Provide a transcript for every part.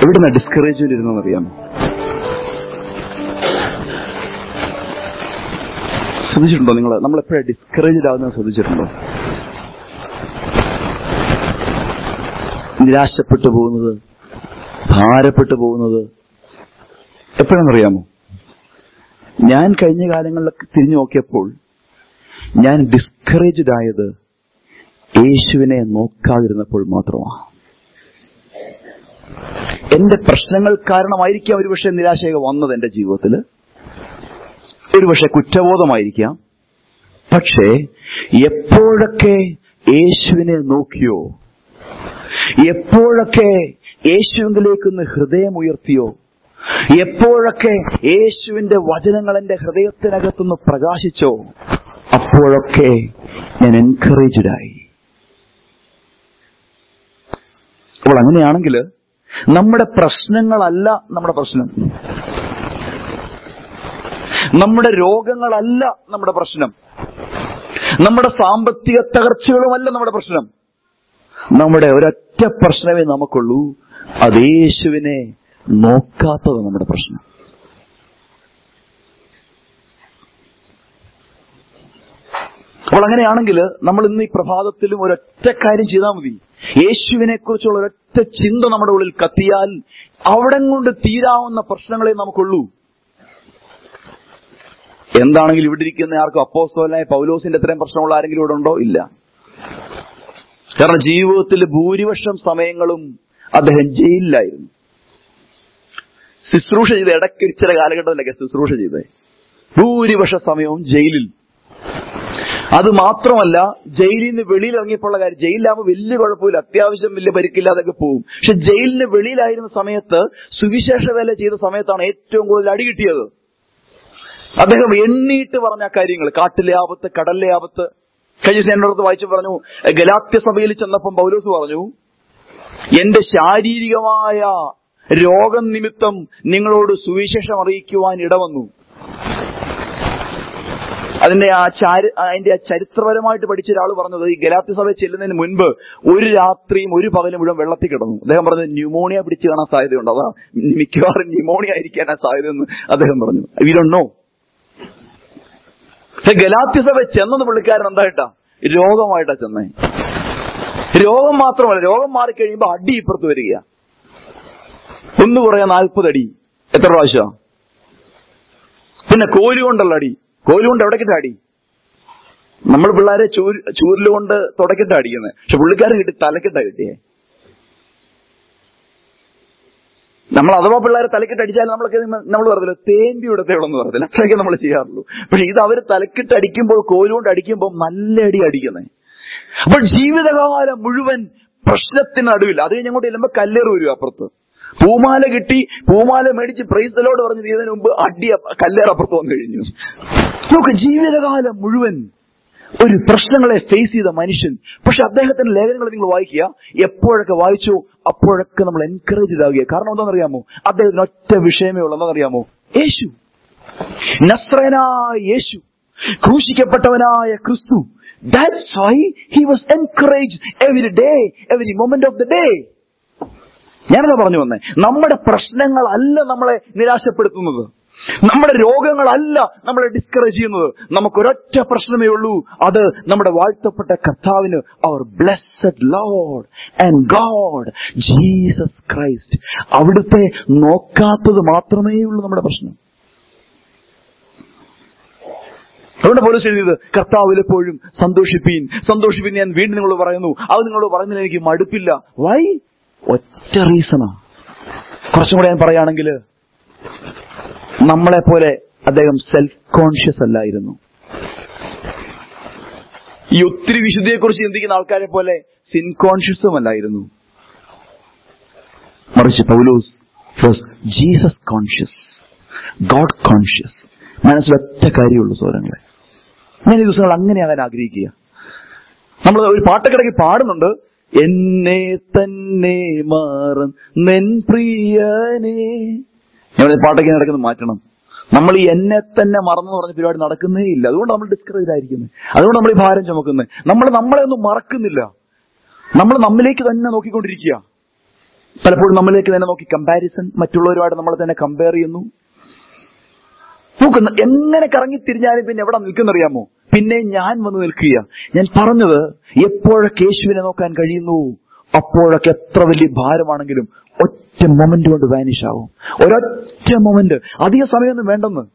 എവിടുന്ന ഡിസ്കറേജ്മെന്റ് ഇരുന്നെന്ന് അറിയാമോ ശ്രദ്ധിച്ചിട്ടുണ്ടോ നിങ്ങൾ നമ്മൾ എപ്പോഴാണ് ഡിസ്കറേജ്ഡ് ആകുന്നത് ശ്രദ്ധിച്ചിട്ടുണ്ടോ നിരാശപ്പെട്ടു പോകുന്നത് ഭാരപ്പെട്ടു പോകുന്നത് എപ്പോഴെന്നറിയാമോ ഞാൻ കഴിഞ്ഞ കാലങ്ങളിലൊക്കെ തിരിഞ്ഞു നോക്കിയപ്പോൾ ഞാൻ ഡിസ്കറേജ്ഡ് ആയത് യേശുവിനെ നോക്കാതിരുന്നപ്പോൾ മാത്രമാണ് എന്റെ പ്രശ്നങ്ങൾ കാരണമായിരിക്കാം ഒരുപക്ഷെ നിരാശയൊക്കെ വന്നത് എന്റെ ജീവിതത്തിൽ ഒരുപക്ഷെ കുറ്റബോധമായിരിക്കാം പക്ഷേ എപ്പോഴൊക്കെ യേശുവിനെ നോക്കിയോ എപ്പോഴൊക്കെ യേശുവിലേക്കൊന്ന് ഹൃദയം ഉയർത്തിയോ എപ്പോഴൊക്കെ യേശുവിന്റെ വചനങ്ങൾ എന്റെ ഹൃദയത്തിനകത്തുനിന്ന് പ്രകാശിച്ചോ അപ്പോഴൊക്കെ ഞാൻ എൻകറേജ്ഡ് ആയി അപ്പോൾ അങ്ങനെയാണെങ്കിൽ നമ്മുടെ പ്രശ്നങ്ങളല്ല നമ്മുടെ പ്രശ്നം നമ്മുടെ രോഗങ്ങളല്ല നമ്മുടെ പ്രശ്നം നമ്മുടെ സാമ്പത്തിക തകർച്ചകളുമല്ല നമ്മുടെ പ്രശ്നം നമ്മുടെ ഒരൊറ്റ പ്രശ്നമേ നമുക്കുള്ളൂ അത് യേശുവിനെ നോക്കാത്തത് നമ്മുടെ പ്രശ്നം അപ്പോൾ അങ്ങനെയാണെങ്കിൽ നമ്മൾ ഇന്ന് ഈ പ്രഭാതത്തിലും ഒരൊറ്റ കാര്യം ചെയ്താൽ മതി യേശുവിനെ കുറിച്ചുള്ള ഒരൊറ്റ ചിന്ത നമ്മുടെ ഉള്ളിൽ കത്തിയാൽ അവിടെ കൊണ്ട് തീരാവുന്ന പ്രശ്നങ്ങളെ നമുക്കുള്ളൂ എന്താണെങ്കിലും ഇവിടെ ഇരിക്കുന്ന ആർക്കും അപ്പോസ്തോലായ പൗലോസിന്റെ അത്രയും പ്രശ്നമുള്ള ആരെങ്കിലും ഇവിടെ ഉണ്ടോ ഇല്ല കാരണം ജീവിതത്തിൽ ഭൂരിപക്ഷം സമയങ്ങളും അദ്ദേഹം ജയിലിലായിരുന്നു ശുശ്രൂഷ ചെയ്ത ഇടയ്ക്ക് ചില കാലഘട്ടത്തിലൊക്കെ ശുശ്രൂഷ ചെയ്തത് ഭൂരിപക്ഷ സമയവും ജയിലിൽ അത് മാത്രമല്ല ജയിലിൽ നിന്ന് വെളിയിൽ ഇറങ്ങിയപ്പോഴുള്ള കാര്യം ജയിലിലാകുമ്പോൾ വലിയ കുഴപ്പമില്ല അത്യാവശ്യം വലിയ പരിക്കില്ലാതൊക്കെ പോകും പക്ഷെ ജയിലിന് വെളിയിലായിരുന്ന സമയത്ത് സുവിശേഷ വേല ചെയ്ത സമയത്താണ് ഏറ്റവും കൂടുതൽ അടി കിട്ടിയത് അദ്ദേഹം എണ്ണീട്ട് പറഞ്ഞ ആ കാര്യങ്ങൾ കാട്ടിലെ ആപത്ത് കടലിലെ ആപത്ത് കഴിഞ്ഞ ദിവസം എന്നോട് വായിച്ചു പറഞ്ഞു ഗലാത്യ സഭയിൽ ചെന്നപ്പം പൗലോസ് പറഞ്ഞു എന്റെ ശാരീരികമായ രോഗം നിമിത്തം നിങ്ങളോട് സുവിശേഷം അറിയിക്കുവാൻ ഇടവന്നു അതിന്റെ ആ ചാരി അതിന്റെ ആ ചരിത്രപരമായിട്ട് പഠിച്ച ഒരാൾ പറഞ്ഞത് ഈ ഗലാത്യ സഭയിൽ ചെല്ലുന്നതിന് മുൻപ് ഒരു രാത്രിയും ഒരു പകലും മുഴുവൻ വെള്ളത്തിൽ കിടന്നു അദ്ദേഹം പറഞ്ഞത് ന്യൂമോണിയ പിടിച്ച് കാണാൻ സാധ്യതയുണ്ട് അതാ മിക്കവാറും ന്യൂമോണിയ ആയിരിക്കാനാ സാധ്യതയെന്ന് അദ്ദേഹം പറഞ്ഞു ഇവരുണ്ടോ പക്ഷെ ഗലാത്യ സഭ ചെന്നത് പുള്ളിക്കാരൻ എന്തായിട്ടാ രോഗമായിട്ടാ ചെന്നേ രോഗം മാത്രമല്ല രോഗം മാറിക്കഴിയുമ്പോ അടി ഇപ്പുറത്ത് വരിക ഒന്ന് പറയാ നാൽപ്പത് അടി എത്ര പ്രാവശ്യം പിന്നെ കോലുകൊണ്ടുള്ള അടി കോലുകൊണ്ട് എവിടേക്കിട്ട് അടി നമ്മൾ പിള്ളേരെ ചൂര് ചൂരിലുകൊണ്ട് തുടക്കിട്ടാ അടിക്കുന്നത് പക്ഷെ പുള്ളിക്കാരൻ കിട്ടി തലക്കിട്ടാ കിട്ടിയേ നമ്മൾ അഥവാ പിള്ളേരെ തലക്കിട്ട് അടിച്ചാൽ നമ്മളൊക്കെ നമ്മൾ പറഞ്ഞില്ല തേമ്പി ഇടത്തേളെന്ന് പറഞ്ഞില്ല അത്രയൊക്കെ നമ്മൾ ചെയ്യാറുള്ളൂ പക്ഷെ ഇത് അവർ തലക്കിട്ട് അടിക്കുമ്പോൾ കോലുകൊണ്ട് അടിക്കുമ്പോൾ നല്ല അടി അടിക്കുന്നത് അപ്പോൾ ജീവിതകാലം മുഴുവൻ പ്രശ്നത്തിന് നടുവിൽ അത് കഴിഞ്ഞ് അങ്ങോട്ട് ചെല്ലുമ്പോൾ കല്ലേറ് വരും അപ്പുറത്ത് പൂമാല കിട്ടി പൂമാല മേടിച്ച് പ്രൈസലോട് പറഞ്ഞ് ചെയ്തതിന് മുമ്പ് അടി കല്ലേറ് അപ്പുറത്ത് വന്നു കഴിഞ്ഞു നമുക്ക് ജീവിതകാലം മുഴുവൻ ഒരു പ്രശ്നങ്ങളെ ഫേസ് ചെയ്ത മനുഷ്യൻ പക്ഷെ അദ്ദേഹത്തിന്റെ ലേഖനങ്ങൾ നിങ്ങൾ വായിക്കുക എപ്പോഴൊക്കെ വായിച്ചു അപ്പോഴൊക്കെ നമ്മൾ എൻകറേജ് ആകുക കാരണം എന്താണെന്നറിയാമോ അദ്ദേഹത്തിന് ഒറ്റ വിഷയമേ ഉള്ളൂ എന്താണെന്നറിയാമോ യേശു നസ്രനായ യേശു ക്രൂശിക്കപ്പെട്ടവനായ Kristu that's why he was encourage every day every moment of the day ഞാനതാ പറഞ്ഞു വന്നേ നമ്മുടെ പ്രശ്നങ്ങളല്ല നമ്മളെ നിരാശപ്പെടുത്തുന്നത് നമ്മുടെ രോഗങ്ങളല്ല നമ്മളെ ഡിസ്കറേജ് ചെയ്യുന്നത് നമുക്കൊരൊറ്റ പ്രശ്നമേ ഉള്ളൂ അത് നമ്മുടെ വാഴ്ത്തപ്പെട്ട കർത്താവിന് അവർ blessed Lord and God Jesus Christ അവിടുത്തെ നോക്കാത്തത് മാത്രമേ ഉള്ളൂ നമ്മുടെ പ്രശ്നം അതുകൊണ്ട് പോലീസ് എഴുതിയത് കർത്താവിൽ എപ്പോഴും സന്തോഷിപ്പീൻ സന്തോഷിപ്പീൻ ഞാൻ വീണ്ടും നിങ്ങളോട് പറയുന്നു അത് നിങ്ങളോട് പറയുന്നതിന് എനിക്ക് മടുപ്പില്ല വൈ ഒറ്റ റീസണാ കുറച്ചും കൂടെ ഞാൻ പറയുകയാണെങ്കിൽ നമ്മളെ പോലെ അദ്ദേഹം സെൽഫ് കോൺഷ്യസ് അല്ലായിരുന്നു ഈ ഒത്തിരി വിശുദ്ധിയെക്കുറിച്ച് ചിന്തിക്കുന്ന ആൾക്കാരെ പോലെ സിൻ കോൺഷ്യസും അല്ലായിരുന്നു മറിച്ച് Paulos Jesus conscious God conscious മനസ്സിലൊറ്റ കാര്യമുള്ളൂ സോരങ്ങളെ ഞാൻ ഈ ദിവസങ്ങൾ അങ്ങനെയാകാൻ ആഗ്രഹിക്കുക നമ്മൾ ഒരു പാട്ടക്കിടയ്ക്ക് പാടുന്നുണ്ട് എന്നെ തന്നെ മാറൻ പ്രിയനെ ഞാൻ പാട്ടൊക്കെ നടക്കുന്നത് മാറ്റണം നമ്മൾ ഈ എന്നെ തന്നെ മറന്നു പറഞ്ഞ പരിപാടി നടക്കുന്നേ ഇല്ല അതുകൊണ്ട് നമ്മൾ ഡിസ്കറേജ് ആയിരിക്കുന്നത് അതുകൊണ്ട് നമ്മൾ ഈ ഭാരം ചുമക്കുന്നത് നമ്മൾ നമ്മളെ ഒന്നും മറക്കുന്നില്ല നമ്മൾ നമ്മിലേക്ക് തന്നെ നോക്കിക്കൊണ്ടിരിക്കുക പലപ്പോഴും നമ്മളിലേക്ക് തന്നെ നോക്കി കമ്പാരിസൺ മറ്റുള്ളവരുമായിട്ട് നമ്മളെ തന്നെ കമ്പയർ ചെയ്യുന്നു നോക്കുന്ന എങ്ങനെ കറങ്ങി തിരിഞ്ഞാലും പിന്നെ എവിടെ നിൽക്കുന്നറിയാമോ പിന്നെ ഞാൻ വന്ന് നിൽക്കുക ഞാൻ പറഞ്ഞത് എപ്പോഴൊക്കെ യേശുവിനെ നോക്കാൻ കഴിയുന്നു അപ്പോഴൊക്കെ എത്ര വലിയ ഭാരമാണെങ്കിലും ഒറ്റ മൊമെന്റ് കൊണ്ട് വാനിഷ് ആവും ഒരൊറ്റ മൊമെന്റ് അധിക സമയമൊന്നും വേണ്ടെന്ന്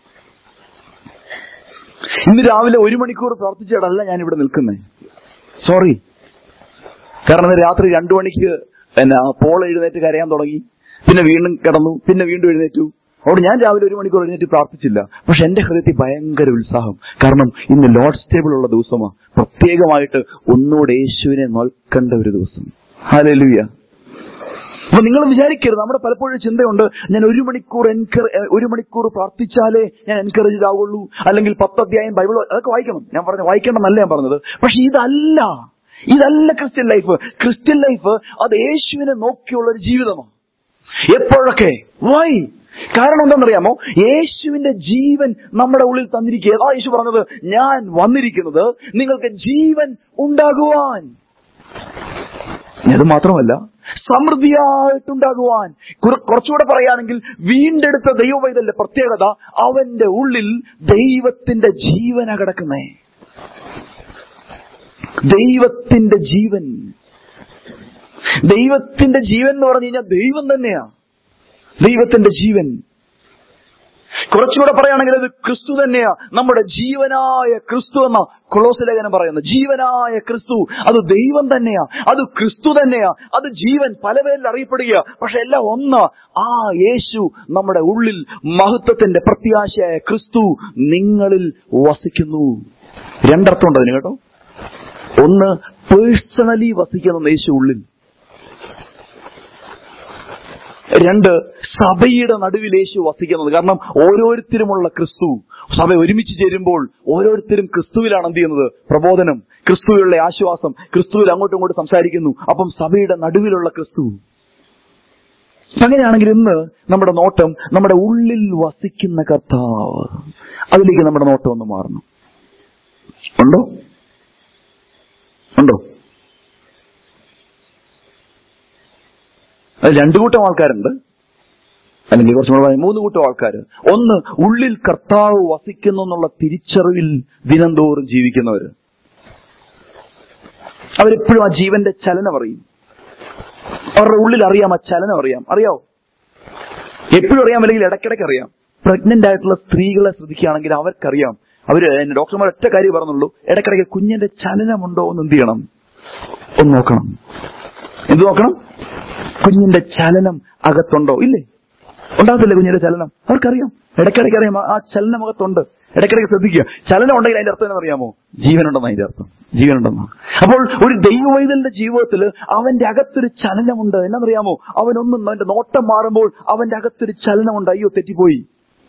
ഇന്ന് രാവിലെ ഒരു മണിക്കൂർ പ്രാർത്ഥിച്ചിടല്ല ഞാൻ ഇവിടെ നിൽക്കുന്നത് സോറി കാരണം ഇന്ന് രാത്രി രണ്ടു മണിക്ക് എന്നാ പോൾ എഴുന്നേറ്റ് കരയാൻ തുടങ്ങി പിന്നെ വീണ്ടും കിടന്നു പിന്നെ വീണ്ടും എഴുന്നേറ്റു അതുകൊണ്ട് ഞാൻ രാവിലെ ഒരു മണിക്കൂർ എഴുന്നേറ്റ് പ്രാർത്ഥിച്ചില്ല പക്ഷെ എന്റെ ഹൃദയത്തിൽ ഭയങ്കര ഉത്സാഹം കാരണം ഇന്ന് ലോഡ്സ് ടേബിൾ ഉള്ള ദിവസമാണ് പ്രത്യേകമായിട്ട് ഒന്നുകൂടെ യേശുവിനെ നോക്കേണ്ട ഒരു ദിവസം ഹാലലുയ അപ്പൊ നിങ്ങൾ വിചാരിക്കരുത് നമ്മുടെ പലപ്പോഴും ചിന്തയുണ്ട് ഞാൻ ഒരു മണിക്കൂർ എൻകർ ഒരു മണിക്കൂർ പ്രാർത്ഥിച്ചാലേ ഞാൻ എൻകറേജ് ആവുള്ളൂ അല്ലെങ്കിൽ പത്ത് അധ്യായം ബൈബിൾ അതൊക്കെ വായിക്കണം ഞാൻ പറഞ്ഞു വായിക്കണമെന്നല്ല ഞാൻ പറഞ്ഞത് പക്ഷെ ഇതല്ല ഇതല്ല ക്രിസ്ത്യൻ ലൈഫ് ക്രിസ്ത്യൻ ലൈഫ് അത് യേശുവിനെ നോക്കിയുള്ള ഒരു ജീവിതമാണ് എപ്പോഴൊക്കെ വൈ കാരണം എന്താണെന്നറിയാമോ യേശുവിന്റെ ജീവൻ നമ്മുടെ ഉള്ളിൽ തന്നിരിക്കുക ഏതാ യേശു പറഞ്ഞത് ഞാൻ വന്നിരിക്കുന്നത് നിങ്ങൾക്ക് ജീവൻ ഉണ്ടാകുവാൻ അത് മാത്രമല്ല സമൃദ്ധിയായിട്ടുണ്ടാകുവാൻ കുറ- കുറച്ചുകൂടെ പറയുകയാണെങ്കിൽ വീണ്ടെടുത്ത ദൈവവൈതലിന്റെ പ്രത്യേകത അവന്റെ ഉള്ളിൽ ദൈവത്തിന്റെ ജീവന കിടക്കുന്നേ ദൈവത്തിന്റെ ജീവൻ ദൈവത്തിന്റെ ജീവൻ എന്ന് പറഞ്ഞു കഴിഞ്ഞാൽ ദൈവം തന്നെയാ ദൈവത്തിന്റെ ജീവൻ കുറച്ചുകൂടെ പറയുകയാണെങ്കിൽ അത് ക്രിസ്തു തന്നെയാ നമ്മുടെ ജീവനായ ക്രിസ്തു എന്ന കൊളോസ് ലേഖനം പറയുന്നത് ജീവനായ ക്രിസ്തു അത് ദൈവം തന്നെയാ അത് ക്രിസ്തു തന്നെയാ അത് ജീവൻ പല പേരിൽ അറിയപ്പെടുക പക്ഷെ എല്ലാം ഒന്ന് ആ യേശു നമ്മുടെ ഉള്ളിൽ മഹത്വത്തിന്റെ പ്രത്യാശയായ ക്രിസ്തു നിങ്ങളിൽ വസിക്കുന്നു രണ്ടർത്ഥം ഉണ്ട് അതിന് കേട്ടോ ഒന്ന് പേഴ്സണലി വസിക്കുന്ന യേശു ഉള്ളിൽ രണ്ട് സഭയുടെ നടുവിൽ യേശു വസിക്കുന്നത് കാരണം ഓരോരുത്തരുമുള്ള ക്രിസ്തു സഭ ഒരുമിച്ച് ചേരുമ്പോൾ ഓരോരുത്തരും ക്രിസ്തുവിലാണ് എന്ത് ചെയ്യുന്നത് പ്രബോധനം ക്രിസ്തുവിലുള്ള ആശ്വാസം ക്രിസ്തുവിൽ അങ്ങോട്ടും ഇങ്ങോട്ടും സംസാരിക്കുന്നു അപ്പം സഭയുടെ നടുവിലുള്ള ക്രിസ്തു അങ്ങനെയാണെങ്കിൽ ഇന്ന് നമ്മുടെ നോട്ടം നമ്മുടെ ഉള്ളിൽ വസിക്കുന്ന കർത്താവ് അതിലേക്ക് നമ്മുടെ നോട്ടം ഒന്ന് മാറണം ഉണ്ടോ ഉണ്ടോ അത് രണ്ടു കൂട്ടം ആൾക്കാരുണ്ട് അല്ലെങ്കിൽ കുറച്ചും കൂടെ പറയാം, മൂന്ന് കൂട്ടം ആൾക്കാർ ഒന്ന് ഉള്ളിൽ കർത്താവ് വസിക്കുന്നു എന്നുള്ള തിരിച്ചറിവിൽ ദിനംതോറും ജീവിക്കുന്നവര് അവരെപ്പോഴും ആ ജീവന്റെ ചലനം അറിയും അവരുടെ ഉള്ളിൽ അറിയാം ആ ചലനം അറിയാം അറിയാവോ എപ്പോഴും അറിയാം അല്ലെങ്കിൽ ഇടയ്ക്കിടയ്ക്ക് അറിയാം പ്രഗ്നന്റ് ആയിട്ടുള്ള സ്ത്രീകളെ ശ്രദ്ധിക്കുകയാണെങ്കിൽ അവർക്കറിയാം അവര് എന്നെ ഡോക്ടർമാർ ഒറ്റ കാര്യം പറഞ്ഞുള്ളൂ ഇടയ്ക്കിടയ്ക്ക് കുഞ്ഞിന്റെ ചലനമുണ്ടോ എന്ന് എന്ത് ചെയ്യണം ഒന്ന് നോക്കണം എന്ത് നോക്കണം കുഞ്ഞിന്റെ ചലനം അകത്തുണ്ടോ ഇല്ലേ ഉണ്ടാകത്തില്ലേ കുഞ്ഞിന്റെ ചലനം അവർക്കറിയാം ഇടയ്ക്കിടയ്ക്ക് അറിയാം ആ- ആ ചലനം അകത്തുണ്ട് ഇടയ്ക്കിടയ്ക്ക് ശ്രദ്ധിക്കുക ചലനം ഉണ്ടെങ്കിൽ അതിന്റെ അർത്ഥം എന്നറിയാമോ ജീവനുണ്ടെന്ന് അതിന്റെ അർത്ഥം ജീവനുണ്ടെന്ന് അപ്പോൾ ഒരു ദൈവവൈതലിന്റെ ജീവിതത്തിൽ അവന്റെ അകത്തൊരു ചലനമുണ്ട് എന്നറിയാമോ അവനൊന്നും അവന്റെ നോട്ടം മാറുമ്പോൾ അവന്റെ അകത്തൊരു ചലനമുണ്ട് അയ്യോ തെറ്റിപ്പോയി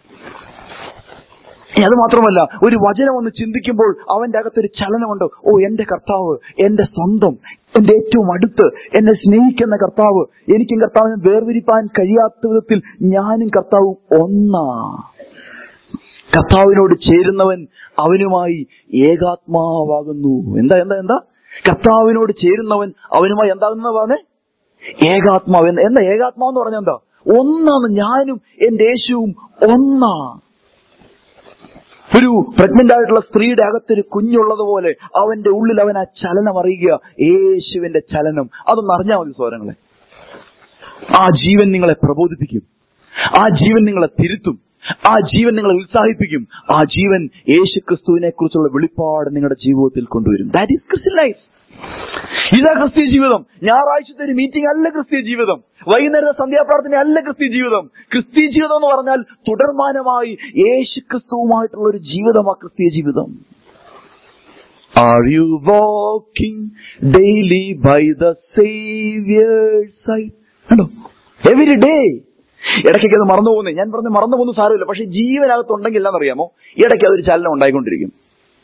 ഇനി അത് മാത്രമല്ല ഒരു വചനം ഒന്ന് ചിന്തിക്കുമ്പോൾ അവന്റെ അകത്തൊരു ചലനമുണ്ട് ഓ എന്റെ കർത്താവ് എന്റെ സ്വന്തം എന്റെ ഏറ്റവും അടുത്ത് എന്നെ സ്നേഹിക്കുന്ന കർത്താവ് എനിക്കും കർത്താവിനെ വേർതിരിപ്പാൻ കഴിയാത്ത വിധത്തിൽ ഞാനും കർത്താവും ഒന്നാ കർത്താവിനോട് ചേരുന്നവൻ അവനുമായി ഏകാത്മാവാകുന്നു എന്താ എന്താ എന്താ കർത്താവിനോട് ചേരുന്നവൻ അവനുമായി എന്താകുന്ന പറഞ്ഞേ ഏകാത്മാവ് എന്താ എന്താ ഏകാത്മാവെന്ന് പറഞ്ഞാൽ എന്താ ഒന്നാണ് ഞാനും എന്റെ യേശുവും ഒന്നാ ഒരു പ്രഗ്നന്റ് ആയിട്ടുള്ള സ്ത്രീയുടെ അകത്തൊരു കുഞ്ഞുള്ളതുപോലെ അവന്റെ ഉള്ളിൽ അവൻ ആ ചലനം അറിയുക യേശുവിന്റെ ചലനം അതൊന്ന് അറിഞ്ഞാൽ മതി സോരങ്ങളെ ആ ജീവൻ നിങ്ങളെ പ്രബോധിപ്പിക്കും ആ ജീവൻ നിങ്ങളെ തിരുത്തും ആ ജീവൻ നിങ്ങളെ ഉത്സാഹിപ്പിക്കും ആ ജീവൻ യേശു ക്രിസ്തുവിനെ കുറിച്ചുള്ള വെളിപ്പാട് നിങ്ങളുടെ ജീവിതത്തിൽ കൊണ്ടുവരും ദാറ്റ് ഈസ് ക്രിസ്ത്യൻ ലൈഫ് ഇതാ ക്രിസ്തീയ ജീവിതം ഞായറാഴ്ചത്തെ ഒരു മീറ്റിംഗ് അല്ല ക്രിസ്തീയ ജീവിതം വൈകുന്നേരത്തെ സന്ധ്യാപ്രാർത്ഥന അല്ല ക്രിസ്തീയ ജീവിതം ക്രിസ്തീയ ജീവിതം എന്ന് പറഞ്ഞാൽ തുടർമാനമായി യേശു ക്രിസ്തുവുമായിട്ടുള്ള ഒരു ജീവിതമാ ക്രിസ്തീയ ജീവിതം Are you walking daily by the Savior's side? കണ്ടോ എവരി ഡേ ഇടയ്ക്കൊക്കെ അത് മറന്നു പോകുന്നേ ഞാൻ പറഞ്ഞ മറന്നു പോകുന്ന സാരമില്ല പക്ഷെ ജീവനകത്തുണ്ടെങ്കിൽ എന്താണെന്നറിയാമോ ഇടയ്ക്ക് അതൊരു ചലനം ഉണ്ടായിക്കൊണ്ടിരിക്കും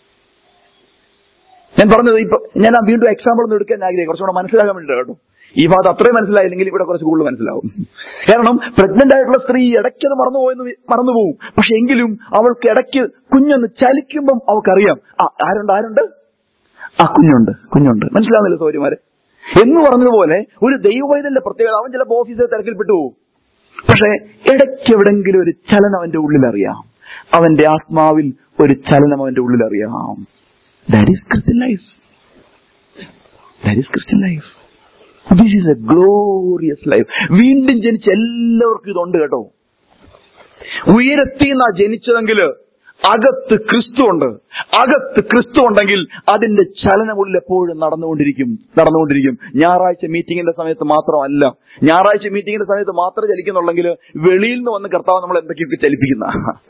ഞാൻ പറഞ്ഞത് ഇപ്പൊ ഞാൻ ആ വീണ്ടും എക്സാമ്പിൾ ഒന്ന് എടുക്കാൻ ആഗ്രഹിക്കും കുറച്ചുകൂടെ മനസ്സിലാക്കാൻ വേണ്ടിയിട്ട് കേട്ടോ ഈ ഭാഗത്ത് അത്രയും മനസ്സിലായില്ലെങ്കിൽ ഇവിടെ കുറച്ച് കൂടുതൽ മനസ്സിലാവും കാരണം പ്രഗ്നന്റ് ആയിട്ടുള്ള സ്ത്രീ ഇടയ്ക്ക് അത് മറന്നുപോയെന്ന് വി- മറന്നുപോകും പക്ഷെ എങ്കിലും അവൾക്ക് ഇടയ്ക്ക് കുഞ്ഞൊന്ന് ചലിക്കുമ്പം അവൾക്കറിയാം ആ ആരുണ്ട് ആരുണ്ട് ആ കുഞ്ഞുണ്ട് കുഞ്ഞുണ്ട് മനസ്സിലാവുന്നില്ല സൗര്യമാരെ എന്ന് പറഞ്ഞതുപോലെ ഒരു ദൈവവൈദ്യന്റെ പ്രത്യേകത അവൻ ചിലപ്പോൾ ഓഫീസിൽ തിരക്കിൽപ്പെട്ടു പോകും പക്ഷെ ഇടയ്ക്ക് എവിടെങ്കിലും ഒരു ചലനം അവന്റെ ഉള്ളിൽ അറിയാം അവന്റെ ആത്മാവിൽ ഒരു ചലനം അവന്റെ ഉള്ളിൽ അറിയാം that is Christian life that is Christian life this is a glorious life വീണ്ടും ജനിച്ച എല്ലാവർക്കും ഇതുണ്ട് കേട്ടോ ഉയരത്തിൽ നിന്നാ ജനിച്ചതെങ്കിൽ അകത്ത് ക്രിസ്തു ഉണ്ട് അകത്ത് ക്രിസ്തു ഉണ്ടെങ്കിൽ അതിന്റെ ചലനമുള്ളിൽ എപ്പോഴും നടന്നുകൊണ്ടിരിക്കും നടന്നുകൊണ്ടിരിക്കും ഞായറാഴ്ച മീറ്റിംഗിന്റെ സമയത്ത് മാത്രമല്ല ഞായറാഴ്ച മീറ്റിംഗിന്റെ സമയത്ത് മാത്രം ചലിക്കുന്നുണ്ടെങ്കിൽ വെളിയിൽ നിന്ന് വന്ന് കർത്താവ് നമ്മൾ എന്തൊക്കെയൊക്കെ ചലിപ്പിക്കുന്ന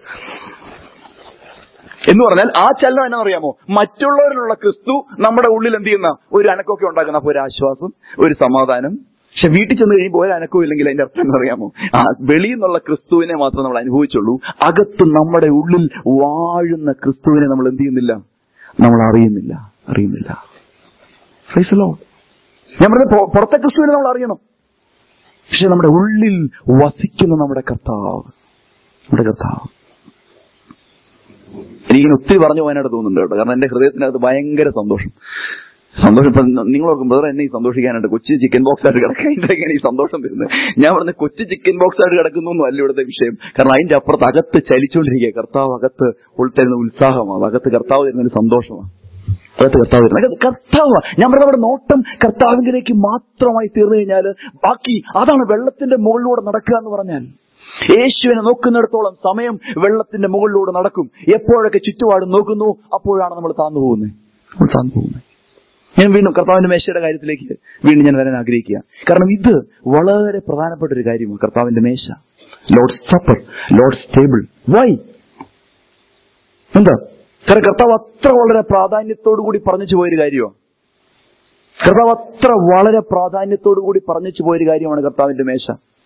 എന്ന് പറഞ്ഞാൽ ആ ചലനം എന്നാ അറിയാമോ മറ്റുള്ളവരിലുള്ള ക്രിസ്തു നമ്മുടെ ഉള്ളിൽ എന്ത് ചെയ്യുന്ന ഒരു അനക്കമൊക്കെ ഉണ്ടാക്കുന്ന അപ്പൊ ഒരു ആശ്വാസം ഒരു സമാധാനം പക്ഷെ വീട്ടിൽ ചെന്ന് കഴിയുമ്പോൾ ഒരു അനക്കവും ഇല്ലെങ്കിൽ അതിന്റെ അർത്ഥം എന്താ അറിയാമോ ആ വെളിയിൽ നിന്നുള്ള ക്രിസ്തുവിനെ മാത്രം നമ്മൾ അനുഭവിച്ചുള്ളൂ അകത്ത് നമ്മുടെ ഉള്ളിൽ വാഴുന്ന ക്രിസ്തുവിനെ നമ്മൾ എന്ത് ചെയ്യുന്നില്ല നമ്മൾ അറിയുന്നില്ല അറിയുന്നില്ല Praise the Lord. ഞാൻ പറഞ്ഞത് പൊ- പുറത്തെ ക്രിസ്തുവിനെ നമ്മൾ അറിയണം പക്ഷെ നമ്മുടെ ഉള്ളിൽ വസിക്കുന്ന നമ്മുടെ കർത്താവ് നമ്മുടെ കർത്താവ് എനിക്കിങ്ങനെ ഒത്തിരി പറഞ്ഞു പോകാനായിട്ട് തോന്നുന്നുണ്ട് കേട്ടോ കാരണം എന്റെ ഹൃദയത്തിനകത്ത് ഭയങ്കര സന്തോഷം സന്തോഷം ഇപ്പൊ നിങ്ങൾ ഓർക്കും ബ്രദർ എന്നെ ഈ സന്തോഷിക്കാനായിട്ട് കൊച്ചു ചിക്കൻ ബോക്സ് ആയിട്ട് കിടക്കാൻ ഇങ്ങനെ ഈ സന്തോഷം വരുന്നത് ഞാൻ പറഞ്ഞ കൊച്ചു ചിക്കൻ ബോക്സ് ആയിട്ട് കിടക്കുന്നു അല്ല ഇവിടുത്തെ വിഷയം കാരണം അതിന്റെ അപ്പുറത്ത് അകത്ത് ചലിച്ചുകൊണ്ടിരിക്കുക കർത്താവ് അകത്ത് ഉൾത്തരുന്ന ഉത്സാഹമാണ് അകത്ത് കർത്താവ് തരുന്ന ഒരു സന്തോഷമാണ് അകത്ത് കർത്താവ് തരുന്നത് അകത്ത് കർത്താവ് ഞാൻ പറഞ്ഞ അവിടെ നോട്ടം കർത്താവിലേക്ക് മാത്രമായി തീർന്നു കഴിഞ്ഞാൽ ബാക്കി അതാണ് വെള്ളത്തിന്റെ മുകളിലൂടെ നടക്കുക എന്ന് പറഞ്ഞാൽ യേശുവിനെ നോക്കുന്നിടത്തോളം സമയം വെള്ളത്തിന്റെ മുകളിലൂടെ നടക്കും എപ്പോഴൊക്കെ ചുറ്റുപാടും നോക്കുന്നു അപ്പോഴാണ് നമ്മൾ താന്നു പോകുന്നത് നമ്മൾ താന്നു പോകുന്നത് ഞാൻ വീണ്ടും കർത്താവിന്റെ മേശയുടെ കാര്യത്തിലേക്ക് വീണ്ടും ഞാൻ വരാൻ ആഗ്രഹിക്കുക കാരണം ഇത് വളരെ പ്രധാനപ്പെട്ട ഒരു കാര്യമാണ് കർത്താവിന്റെ മേശ Lord supper Lord's table why എന്താ കാരണം കർത്താവ് അത്ര വളരെ പ്രാധാന്യത്തോടു കൂടി പറഞ്ഞു പോയൊരു കാര്യമാണ് കർത്താവ് അത്ര വളരെ പ്രാധാന്യത്തോടു കൂടി പറഞ്ഞു പോയൊരു കാര്യമാണ് കർത്താവിന്റെ മേശ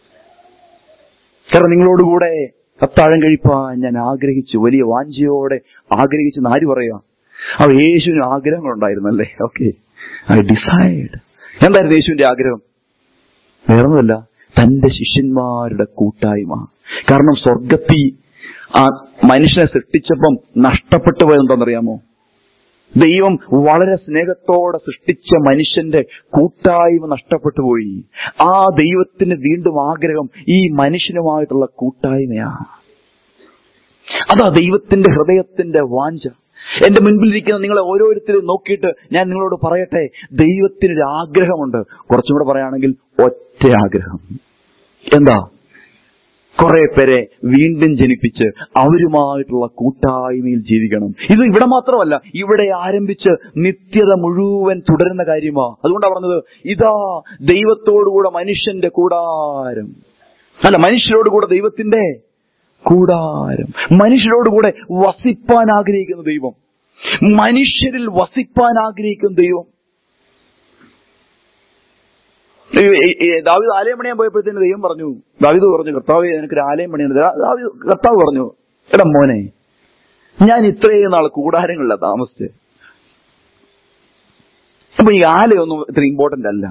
കാരണം നിങ്ങളോടുകൂടെ അത്താഴം കഴിപ്പാൻ ഞാൻ ആഗ്രഹിച്ചു വലിയ വാഞ്ചയോടെ ആഗ്രഹിച്ചു ആര് പറയാ അവ യേശുവിന് ആഗ്രഹങ്ങളുണ്ടായിരുന്നല്ലേ ഓക്കെ ഐ ഡിസൈഡ് എന്തായിരുന്നു യേശുവിന്റെ ആഗ്രഹം വേറൊന്നുമല്ല തന്റെ ശിഷ്യന്മാരുടെ കൂട്ടായ്മ കാരണം സ്വർഗത്തിൽ ആ മനുഷ്യനെ സൃഷ്ടിച്ചപ്പം നഷ്ടപ്പെട്ടു പോയതെന്താണെന്നറിയാമോ ദൈവം വളരെ സ്നേഹത്തോടെ സൃഷ്ടിച്ച മനുഷ്യന്റെ കൂട്ടായ്മ നഷ്ടപ്പെട്ടു പോയി ആ ദൈവത്തിന് വീണ്ടും ആഗ്രഹം ഈ മനുഷ്യനുമായിട്ടുള്ള കൂട്ടായ്മയാ അതാ ദൈവത്തിന്റെ ഹൃദയത്തിന്റെ വാഞ്ച എന്റെ മുൻപിലിരിക്കുന്ന നിങ്ങളെ ഓരോരുത്തരും നോക്കിയിട്ട് ഞാൻ നിങ്ങളോട് പറയട്ടെ ദൈവത്തിനൊരു ആഗ്രഹമുണ്ട് കുറച്ചും കൂടെ പറയുകയാണെങ്കിൽ ഒറ്റ ആഗ്രഹം എന്താ കുറെ പേരെ വീണ്ടും ജനിപ്പിച്ച് അവരുമായിട്ടുള്ള കൂട്ടായ്മയിൽ ജീവിക്കണം ഇത് ഇവിടെ മാത്രമല്ല ഇവിടെ ആരംഭിച്ച് നിത്യത മുഴുവൻ തുടരുന്ന കാര്യമാ അതുകൊണ്ടാണ് പറഞ്ഞത് ഇതാ ദൈവത്തോടുകൂടെ മനുഷ്യന്റെ കൂടാരം അല്ല മനുഷ്യരോടുകൂടെ ദൈവത്തിന്റെ കൂടാരം മനുഷ്യരോടുകൂടെ വസിപ്പാൻ ആഗ്രഹിക്കുന്ന ദൈവം മനുഷ്യരിൽ വസിപ്പാൻ ആഗ്രഹിക്കുന്ന ദൈവം ഈ- ഈ- ഈ ദാവീദ് ആലയം പണിയാൻ പോയപ്പോഴത്തേന് ദൈവം പറഞ്ഞു ദാവീദ് പറഞ്ഞു കർത്താവ് എനിക്കൊരു ആലയം പണിയാണ് ദാവീദ് കർത്താവ് പറഞ്ഞു എടാ മോനെ ഞാൻ ഇത്രയും നാൾ കൂടാരങ്ങളില താമസിച്ച് അപ്പൊ ഈ ആലയൊന്നും ഇത്ര ഇമ്പോർട്ടന്റ് അല്ല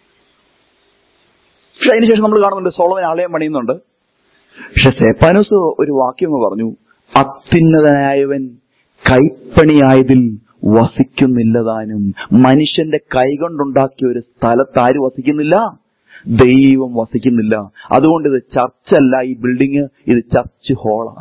പക്ഷെ അതിനുശേഷം നമ്മൾ കാണുന്നുണ്ട് സോളവൻ ആലയം പണിയുന്നുണ്ട് പക്ഷെ സേപ്പാനോസ് ഒരു വാക്യം അങ്ങ് പറഞ്ഞു അത്യുന്നതനായവൻ കൈപ്പണിയായതിൽ വസിക്കുന്നില്ലതാനും മനുഷ്യന്റെ കൈകൊണ്ടുണ്ടാക്കിയ ഒരു സ്ഥലത്ത് ആര് വസിക്കുന്നില്ല ദൈവം വസിക്കുന്നില്ല അതുകൊണ്ട് ഇത് ചർച്ചല്ല ഈ ബിൽഡിങ് ഇത് ചർച്ച് ഹോളാ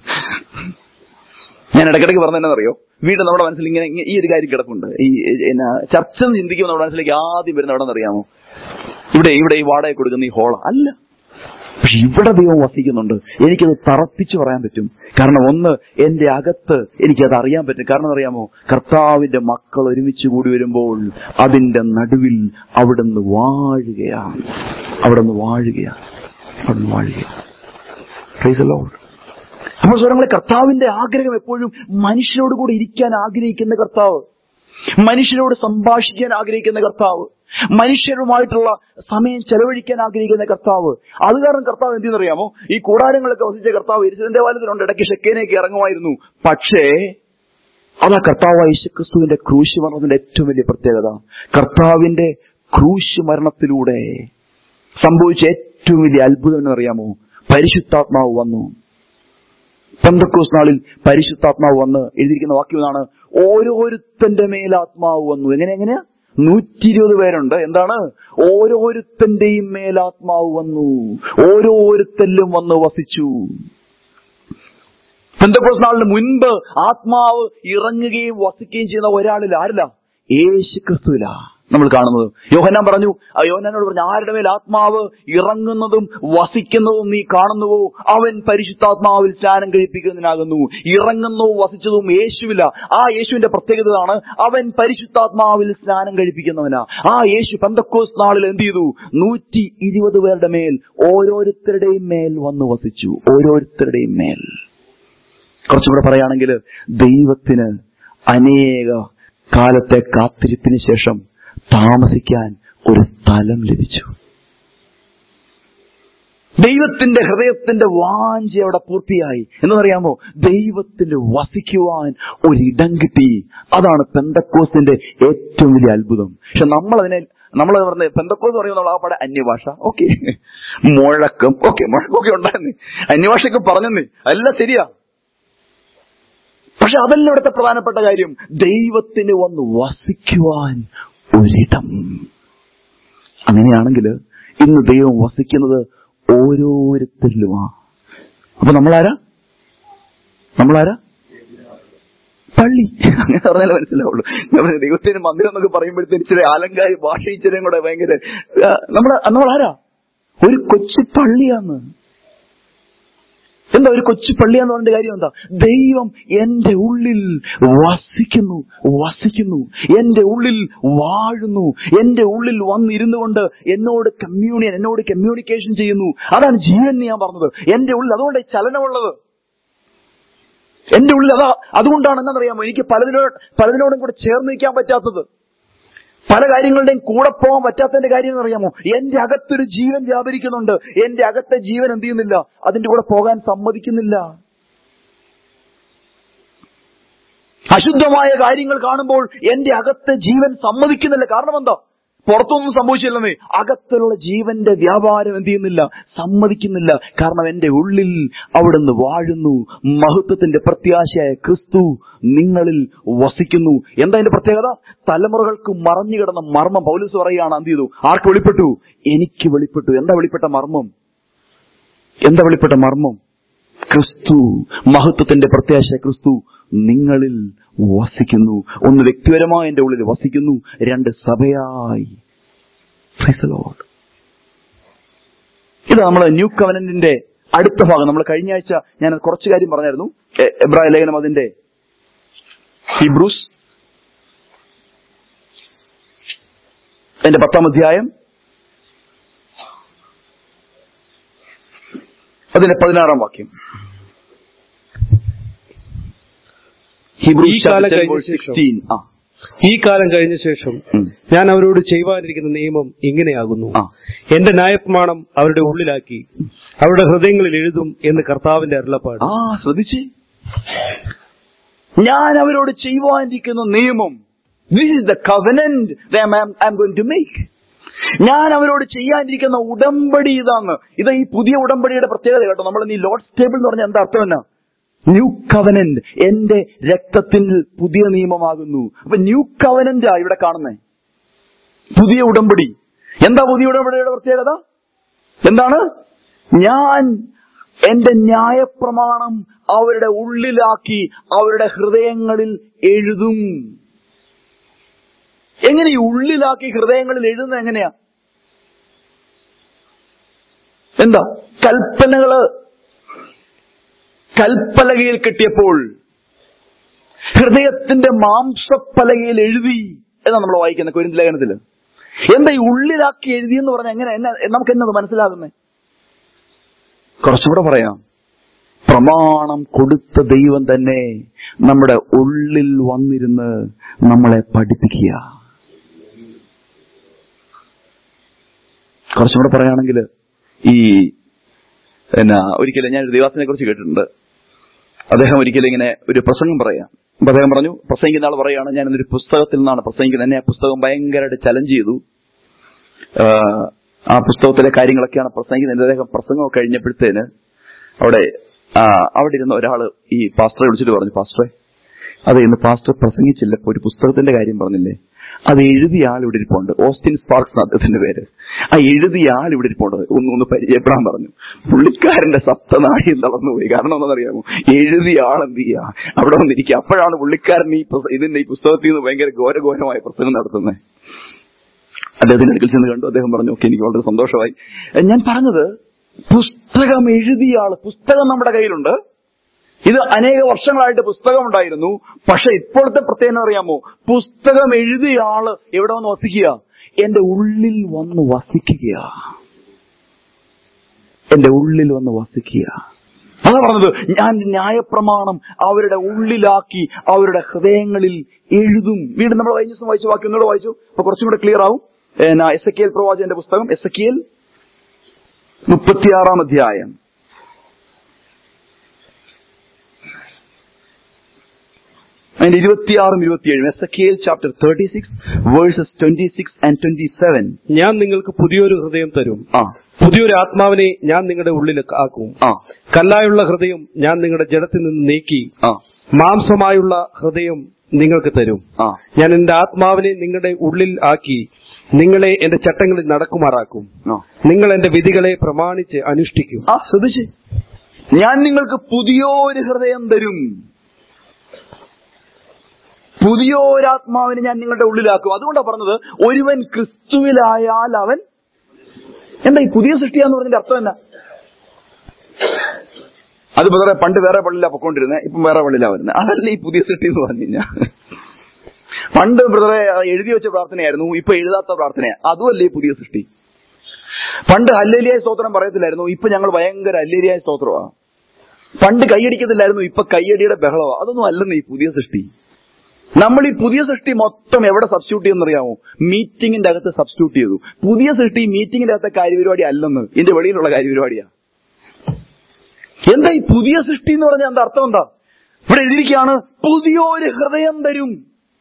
ഞാൻ ഇടയ്ക്കിടയ്ക്ക് പറഞ്ഞതെന്നറിയോ വീണ്ടും നമ്മുടെ മനസ്സിൽ ഇങ്ങനെ ഇങ്ങനെ ഈ ഒരു കാര്യം കിടപ്പുണ്ട് ഈ എന്നാ ചർച്ച എന്ന് ചിന്തിക്കുമ്പോൾ നമ്മുടെ മനസ്സിലേക്ക് ആദ്യം വരുന്ന എവിടെ അറിയാമോ ഇവിടെ ഇവിടെ ഈ വാടക കൊടുക്കുന്ന ഈ ഹോള അല്ല പക്ഷെ ഇവിടെ ദൈവം വസിക്കുന്നുണ്ട് എനിക്കത് തറപ്പിച്ചു പറയാൻ പറ്റും കാരണം ഒന്ന് എന്റെ അകത്ത് എനിക്കത് അറിയാൻ പറ്റും കാരണം അറിയാമോ കർത്താവിന്റെ മക്കൾ ഒരുമിച്ച് കൂടി വരുമ്പോൾ അതിന്റെ നടുവിൽ അവിടുന്ന് വാഴുകയാണ് അവിടുന്ന് വാഴുകയാണ് അവിടുന്ന് വാഴുകയാണ് Praise the Lord. അപ്പോൾ സ്വരങ്ങളെ കർത്താവിന്റെ ആഗ്രഹം എപ്പോഴും മനുഷ്യരോട് കൂടി ഇരിക്കാൻ ആഗ്രഹിക്കുന്ന കർത്താവ് മനുഷ്യരോട് സംഭാഷിക്കാൻ ആഗ്രഹിക്കുന്ന കർത്താവ് മനുഷ്യരുമായിട്ടുള്ള സമയം ചെലവഴിക്കാൻ ആഗ്രഹിക്കുന്ന കർത്താവ് അത് കാരണം കർത്താവ് എന്തെന്നറിയാമോ ഈ കൂടാരങ്ങളൊക്കെ വസിച്ച കർത്താവ് എരിച്ചതിന്റെ വാലത്തിലുണ്ട് ഇടയ്ക്ക് ഷെക്കേനേക്ക് ഇറങ്ങുമായിരുന്നു പക്ഷേ അതാ കർത്താവ് യേശുക്രിസ്തുവിന്റെ ക്രൂശ് മരണത്തിന്റെ ഏറ്റവും വലിയ പ്രത്യേകത കർത്താവിന്റെ ക്രൂശ് മരണത്തിലൂടെ സംഭവിച്ച ഏറ്റവും വലിയ അത്ഭുതം എന്നറിയാമോ പരിശുദ്ധാത്മാവ് വന്നു പെന്തക്കോസ് നാളിൽ പരിശുദ്ധാത്മാവ് വന്ന് എഴുതിയിരിക്കുന്ന വാക്യം ഇതാണ് ഓരോരുത്തന്റെ മേൽ ആത്മാവ് വന്നു എങ്ങനെ എങ്ങനെയാ നൂറ്റി ഇരുപത് പേരുണ്ട് എന്താണ് ഓരോരുത്തന്റെയും മേൽ ആത്മാവ് വന്നു ഓരോരുത്തരിലും വന്ന് വസിച്ചു പെന്തക്കോസ് നാളിന് മുൻപ് ആത്മാവ് ഇറങ്ങുകയും വസിക്കുകയും ചെയ്യുന്ന ഒരാളിൽ ആരില്ല യേശു ക്രിസ്തുവില നമ്മൾ കാണുന്നത് യോഹന്നാൻ പറഞ്ഞു ആ യോഹന്നാനോട് പറഞ്ഞു ആരുടെ മേൽ ആത്മാവ് ഇറങ്ങുന്നതും വസിക്കുന്നതും നീ കാണുന്നുവോ അവൻ പരിശുദ്ധാത്മാവിൽ സ്നാനം കഴിപ്പിക്കുന്നതിനാകുന്നു ഇറങ്ങുന്നതും വസിച്ചതും യേശുവില്ല ആ യേശുവിന്റെ പ്രത്യേകതയാണ് അവൻ പരിശുദ്ധാത്മാവിൽ സ്നാനം കഴിപ്പിക്കുന്നവനാ ആ യേശു പെന്തക്കോസ് നാളിൽ എന്ത് ചെയ്തു നൂറ്റി ഇരുപത് പേരുടെ മേൽ ഓരോരുത്തരുടെയും മേൽ വന്ന് വസിച്ചു ഓരോരുത്തരുടെയും മേൽ കുറച്ചും കൂടെ പറയുകയാണെങ്കിൽ ദൈവത്തിന് അനേക കാലത്തെ കാത്തിരിപ്പിന് ശേഷം താമസിക്കാൻ ഒരു സ്ഥലം ലഭിച്ചു ദൈവത്തിന്റെ ഹൃദയത്തിന്റെ വാഞ്ച അവിടെ പൂർത്തിയായി എന്നറിയാമോ ദൈവത്തിന് വസിക്കുവാൻ ഒരിടം കിട്ടി അതാണ് പെന്തക്കോസിന്റെ ഏറ്റവും വലിയ അത്ഭുതം പക്ഷെ നമ്മൾ അതിനെ നമ്മൾ പറഞ്ഞ പെന്തക്കോസ് പറയുമ്പോൾ നമ്മൾ ആ പാടെ അന്യഭാഷ ഓക്കെ മുഴക്കം ഓക്കെ മുഴക്കമൊക്കെ ഉണ്ടായിരുന്നു അന്യഭാഷയൊക്കെ പറഞ്ഞെന്ന് എല്ലാം ശരിയാ പക്ഷെ അതല്ല ഇവിടുത്തെ പ്രധാനപ്പെട്ട കാര്യം ദൈവത്തിന് വന്ന് വസിക്കുവാൻ ഒരിടം അങ്ങനെയാണെങ്കിൽ ഇന്ന് ദൈവം വസിക്കുന്നത് ഓരോരുത്തരിലുമാ അപ്പൊ നമ്മളാരാ നമ്മളാരാ പള്ളി അങ്ങനെ പറഞ്ഞാലേ മനസ്സിലാവുള്ളൂ ഞാൻ പറഞ്ഞു, ദൈവത്തിന് മന്ദിരം എന്നൊക്കെ പറയുമ്പോഴത്തേന് ഇച്ചിരി അലങ്കാരി ഭാഷ ഇച്ചിരിയും കൂടെ ഭയങ്കര ആ, നമ്മള് നമ്മളാരാ ഒരു കൊച്ചു പള്ളിയാന്ന് എന്താ ഒരു കൊച്ചു പള്ളിയാന്ന് പറഞ്ഞ കാര്യം എന്താ ദൈവം എന്റെ ഉള്ളിൽ വസിക്കുന്നു വസിക്കുന്നു എന്റെ ഉള്ളിൽ വാഴുന്നു എന്റെ ഉള്ളിൽ വന്നിരുന്നു കൊണ്ട് എന്നോട് കമ്മ്യൂണിയൻ എന്നോട് കമ്മ്യൂണിക്കേഷൻ ചെയ്യുന്നു അതാണ് ജീവൻ എന്ന് ഞാൻ പറഞ്ഞത് എന്റെ ഉള്ളിൽ അതുകൊണ്ട് ചലനമുള്ളത് എന്റെ ഉള്ളിൽ അതാ അതുകൊണ്ടാണ് എന്നറിയാമോ എനിക്ക് പലതിനോട് പലതിനോടും കൂടെ ചേർന്ന് നിൽക്കാൻ പറ്റാത്തത് പല കാര്യങ്ങളുടെയും കൂടെ പോകാൻ പറ്റാത്തതിന്റെ കാര്യം എന്നറിയാമോ എന്റെ അകത്തൊരു ജീവൻ വ്യാപരിക്കുന്നുണ്ട് എന്റെ അകത്തെ ജീവൻ എന്ത് ചെയ്യുന്നില്ല അതിന്റെ കൂടെ പോകാൻ സമ്മതിക്കുന്നില്ല അശുദ്ധമായ കാര്യങ്ങൾ കാണുമ്പോൾ എന്റെ അകത്തെ ജീവൻ സമ്മതിക്കുന്നില്ല കാരണം എന്താ പുറത്തൊന്നും സംഭവിച്ചില്ലെന്നേ അകത്തുള്ള ജീവന്റെ വ്യാപാരം എന്ത് ചെയ്യുന്നില്ല സമ്മതിക്കുന്നില്ല കാരണം എന്റെ ഉള്ളിൽ അവിടുന്ന് വാഴുന്നു മഹത്വത്തിന്റെ പ്രത്യാശയായ ക്രിസ്തു നിങ്ങളിൽ വസിക്കുന്നു എന്താ അതിന്റെ പ്രത്യേകത തലമുറകൾക്ക് മറഞ്ഞു കിടന്ന മർമ്മം പൗലൂസ് പറയുകയാണ് എന്ത് ചെയ്തു ആർക്ക് വെളിപ്പെട്ടു എനിക്ക് വെളിപ്പെട്ടു എന്താ വെളിപ്പെട്ട മർമ്മം എന്താ വെളിപ്പെട്ട മർമ്മം ക്രിസ്തു മഹത്വത്തിന്റെ പ്രത്യാശ ക്രിസ്തു നിങ്ങളിൽ വസിക്കുന്നു ഒന്ന് വ്യക്തിപരമായി എന്റെ ഉള്ളിൽ വസിക്കുന്നു രണ്ട് സഭയായി Praise the Lord. ഇത് നമ്മൾ ന്യൂ കവനന്റിന്റെ അടുത്ത ഭാഗം നമ്മൾ കഴിഞ്ഞ ആഴ്ച ഞാൻ കുറച്ച് കാര്യം പറഞ്ഞായിരുന്നു എ- എബ്രായ ലേഖനം അതിന്റെ ഹിബ്രൂസ് അതിന്റെ പത്താം അധ്യായം അതിന്റെ പതിനാറാം വാക്യം ഈ കാലം കഴിഞ്ഞ ശേഷം. സിക്സ്റ്റീൻ ആ ഈ കാലം കഴിഞ്ഞ ശേഷം ഉം. ഞാൻ അവരോട് ചെയ്യുവാനിരിക്കുന്ന നിയമം ഇങ്ങനെയാകുന്നു ആ. എന്റെ ന്യായപ്രമാണം അവരുടെ ഉള്ളിലാക്കി അവരുടെ ഹൃദയങ്ങളിൽ എഴുതും എന്ന് കർത്താവിന്റെ അരുളപ്പാട് ആ ശ്രദ്ധിച്ചേ ഞാൻ അവരോട് ചെയ്യുവാനിരിക്കുന്ന നിയമം this is the covenant I'm going to make ഞാൻ അവരോട് ചെയ്യാനിരിക്കുന്ന ഉടമ്പടി ഇതാണ് ഇത് ഈ പുതിയ ഉടമ്പടിയുടെ പ്രത്യേകത കേട്ടോ നമ്മൾ ഈ ലോഡ് സ്റ്റേബിൾ എന്ന് പറഞ്ഞാൽ എന്താ അർത്ഥം എന്നാ ന്യൂ കവനന്റ് എന്റെ രക്തത്തിൽ പുതിയ നിയമമാകുന്നു അപ്പൊ ന്യൂ കവനന്റാ ഇവിടെ കാണുന്നേ പുതിയ ഉടമ്പടി എന്താ പുതിയ ഉടമ്പടിയുടെ പ്രത്യേകത എന്താണ് ഞാൻ എന്റെ ന്യായപ്രമാണം അവരുടെ ഉള്ളിലാക്കി അവരുടെ ഹൃദയങ്ങളിൽ എഴുതും എങ്ങനെ ഈ ഉള്ളിലാക്കി ഹൃദയങ്ങളിൽ എഴുതുന്നത് എങ്ങനെയാ എന്താ കൽപ്പനകള് കൽപ്പലകയിൽ കിട്ടിയപ്പോൾ ഹൃദയത്തിന്റെ മാംസപ്പലകയിൽ എഴുതി എന്നാ നമ്മൾ വായിക്കുന്നത് കുരിന്ത ലേഖനത്തില് എന്താ ഈ ഉള്ളിലാക്കി എഴുതി എന്ന് പറഞ്ഞാൽ എങ്ങനെ എന്നാ നമുക്ക് എന്നത് മനസ്സിലാകുന്നേ കുറച്ചുകൂടെ പറയാം പ്രമാണം കൊടുത്ത ദൈവം തന്നെ നമ്മുടെ ഉള്ളിൽ വന്നിരുന്ന് നമ്മളെ പഠിപ്പിക്കുക കുറച്ചും കൂടെ പറയുകയാണെങ്കിൽ ഈ എന്നാ ഒരിക്കലും ഞാൻ ദേവാസിനെ കുറിച്ച് കേട്ടിട്ടുണ്ട് അദ്ദേഹം ഒരിക്കലും ഇങ്ങനെ ഒരു പ്രസംഗം പറയാം അപ്പൊ അദ്ദേഹം പറഞ്ഞു പ്രസംഗിക്കുന്ന ആൾ പറയാണ് ഞാൻ ഇന്നൊരു പുസ്തകത്തിൽ നിന്നാണ് പ്രസംഗിക്കുന്നത് എന്നെ ആ പുസ്തകം ഭയങ്കരമായിട്ട് ചലഞ്ച് ചെയ്തു ആഹ് ആ പുസ്തകത്തിലെ കാര്യങ്ങളൊക്കെയാണ് പ്രസംഗിക്കുന്നത് അദ്ദേഹം പ്രസംഗം കഴിഞ്ഞപ്പോഴത്തേന് അവിടെ ആ, അവിടെ ഇരുന്ന ഒരാള് ഈ പാസ്റ്ററെ വിളിച്ചിട്ട് പറഞ്ഞു പാസ്റ്ററെ അതെ ഇന്ന് പാസ്റ്റർ പ്രസംഗിച്ചില്ല ഇപ്പൊ ഒരു പുസ്തകത്തിന്റെ കാര്യം പറഞ്ഞില്ലേ അത് എഴുതിയ ആൾ ഇവിടെ ഇരിപ്പുണ്ട് ഓസ്റ്റിൻ സ്പാർക്സ് എന്നാ അദ്ദേഹത്തിന്റെ പേര് ആ എഴുതിയ ആൾ ഇവിടെ ഇരിപ്പുണ്ട് ഒന്ന് ഒന്ന് പരിചയപ്പെടാൻ പറഞ്ഞു പുള്ളിക്കാരന്റെ സപ്തനാഴിയും തളർന്നുപോയി കാരണം എന്താണെന്നറിയാമോ എഴുതിയ ആൾ എന്ത് ചെയ്യാ അവിടെ വന്നിരിക്കുക അപ്പോഴാണ് പുള്ളിക്കാരൻ ഈ പുസ്ത- ഇതിന്റെ ഈ പുസ്തകത്തിൽ നിന്ന് ഭയങ്കര ഘോരഘോരമായ പ്രസംഗം നടത്തുന്നത് അദ്ദേഹത്തിന്റെ അടുക്കൽ ചെന്ന് കണ്ടു അദ്ദേഹം പറഞ്ഞു ഓക്കെ എനിക്ക് വളരെ സന്തോഷമായി എ, ഞാൻ പറഞ്ഞത് പുസ്തകം എഴുതിയ ആള് പുസ്തകം നമ്മുടെ കയ്യിലുണ്ട് ഇത് അനേക വർഷങ്ങളായിട്ട് പുസ്തകം ഉണ്ടായിരുന്നു പക്ഷെ ഇപ്പോഴത്തെ പ്രത്യേകത അറിയാമോ പുസ്തകം എഴുതിയ ആള് എവിടെ വന്ന് വസിക്കുക എന്റെ ഉള്ളിൽ വന്ന് വസിക്കുക എന്റെ ഉള്ളിൽ വന്ന് വസിക്കുക അതാ പറഞ്ഞത് ഞാൻ ന്യായപ്രമാണം അവരുടെ ഉള്ളിലാക്കി അവരുടെ ഹൃദയങ്ങളിൽ എഴുതും വീണ്ടും നമ്മൾ കഴിഞ്ഞ ദിവസം വായിച്ചു ബാക്കി ഒന്നുകൂടെ വായിച്ചു അപ്പൊ കുറച്ചും കൂടെ ക്ലിയർ ആവും എസ് എ കെ എൽ പ്രവാചകന്റെ പുസ്തകം എസ് എ കെ എൽ മുപ്പത്തിയാറാം അധ്യായം അതിന്റെ ഇരുപത്തിയാറും ഇരുപത്തിയേഴും S A K L chapter thirty six verses twenty six and twenty seven ഞാൻ നിങ്ങൾക്ക് പുതിയൊരു ഹൃദയം തരും ആ പുതിയൊരു ആത്മാവിനെ ഞാൻ നിങ്ങളുടെ ഉള്ളിൽ ആക്കും ആ കല്ലായുള്ള ഹൃദയം ഞാൻ നിങ്ങളുടെ ജഡത്തിൽ നിന്ന് നീക്കി ആ മാംസമായുള്ള ഹൃദയം നിങ്ങൾക്ക് തരും ആ ഞാൻ എന്റെ ആത്മാവിനെ നിങ്ങളുടെ ഉള്ളിൽ ആക്കി നിങ്ങളെ എന്റെ ചട്ടങ്ങളിൽ നടക്കുമാറാക്കും ആ നിങ്ങൾ എന്റെ വിധികളെ പ്രമാണിച്ച് അനുഷ്ഠിക്കും ആ ശ്രദ്ധിച്ച് ഞാൻ നിങ്ങൾക്ക് പുതിയൊരു ഹൃദയം തരും പുതിയൊരാത്മാവിനെ ഞാൻ നിങ്ങളുടെ ഉള്ളിലാക്കും അതുകൊണ്ടാണ് പറഞ്ഞത് ഒരുവൻ ക്രിസ്തുവിലായാൽ അവൻ എന്താ ഈ പുതിയ സൃഷ്ടിയാന്ന് പറഞ്ഞതിന്റെ അർത്ഥം എന്നാ അത് വേറെ പണ്ട് വേറെ പള്ളിയിലാ പൊക്കോണ്ടിരുന്നത് ഇപ്പം വേറെ പള്ളിയിലാ വരുന്നത് അതല്ല ഈ പുതിയ സൃഷ്ടി എന്ന് പറഞ്ഞു കഴിഞ്ഞാൽ പണ്ട് ബ്രദറെ എഴുതി വെച്ച പ്രാർത്ഥനയായിരുന്നു ഇപ്പൊ എഴുതാത്ത പ്രാർത്ഥനയാ അതുമല്ലേ ഈ പുതിയ സൃഷ്ടി പണ്ട് ഹല്ലേലിയായ സ്തോത്രം പറയത്തില്ലായിരുന്നു ഇപ്പൊ ഞങ്ങൾ ഭയങ്കര ഹല്ലേലിയായ സ്തോത്രമാ പണ്ട് കൈയടിക്കത്തില്ലായിരുന്നു ഇപ്പൊ കൈയടിയുടെ ബഹളമാ അതൊന്നും അല്ലെന്ന് ഈ പുതിയ സൃഷ്ടി നമ്മൾ ഈ പുതിയ സൃഷ്ടി മൊത്തം എവിടെ സബ്സ്റ്റിറ്റ്യൂട്ട് ചെയ്യുന്നറിയാമോ മീറ്റിംഗിന്റെ അകത്ത് സബ്സ്റ്റിറ്റ്യൂട്ട് ചെയ്തു പുതിയ സൃഷ്ടി മീറ്റിംഗിന്റെ അകത്തെ കാര്യപരിപാടി അല്ലെന്ന് ഇതിന്റെ വെളിയിലുള്ള കാര്യപരിപാടിയാ എന്താ ഈ പുതിയ സൃഷ്ടി എന്ന് പറഞ്ഞാൽ എന്താ അർത്ഥം എന്താ ഇവിടെ എഴുതിയിരിക്കുകയാണ് പുതിയൊരു ഹൃദയം തരും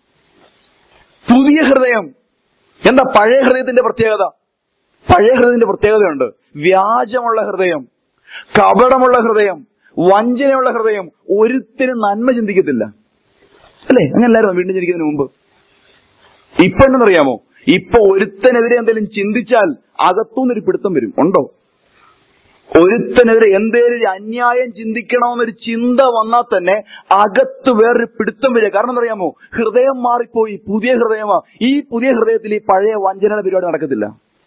പുതിയ ഹൃദയം എന്താ പഴയ ഹൃദയത്തിന്റെ പ്രത്യേകത പഴയ ഹൃദയത്തിന്റെ പ്രത്യേകതയുണ്ട് വ്യാജമുള്ള ഹൃദയം കപടമുള്ള ഹൃദയം വഞ്ചനയുള്ള ഹൃദയം ഒരുത്തിനും നന്മ ചിന്തിക്കത്തില്ല അല്ലേ അങ്ങനല്ലായിരുന്നു വീണ്ടും ജനിക്കുന്നതിന് മുമ്പ് ഇപ്പൊ എന്നറിയാമോ ഇപ്പൊ ഒരുത്തനെതിരെ എന്തെങ്കിലും ചിന്തിച്ചാൽ അകത്തുനിന്നൊരു പിടുത്തം വരും ഉണ്ടോ ഒരുത്തനെതിരെ എന്തേലും ഒരു അന്യായം ചിന്തിക്കണമെന്നൊരു ചിന്ത വന്നാൽ തന്നെ അകത്ത് വേറൊരു പിടുത്തം വരിക കാരണം എന്നറിയാമോ ഹൃദയം മാറിപ്പോയി പുതിയ ഹൃദയമാ ഈ പുതിയ ഹൃദയത്തിൽ ഈ പഴയ വഞ്ചനയുടെ പരിപാടി നടക്കത്തില്ല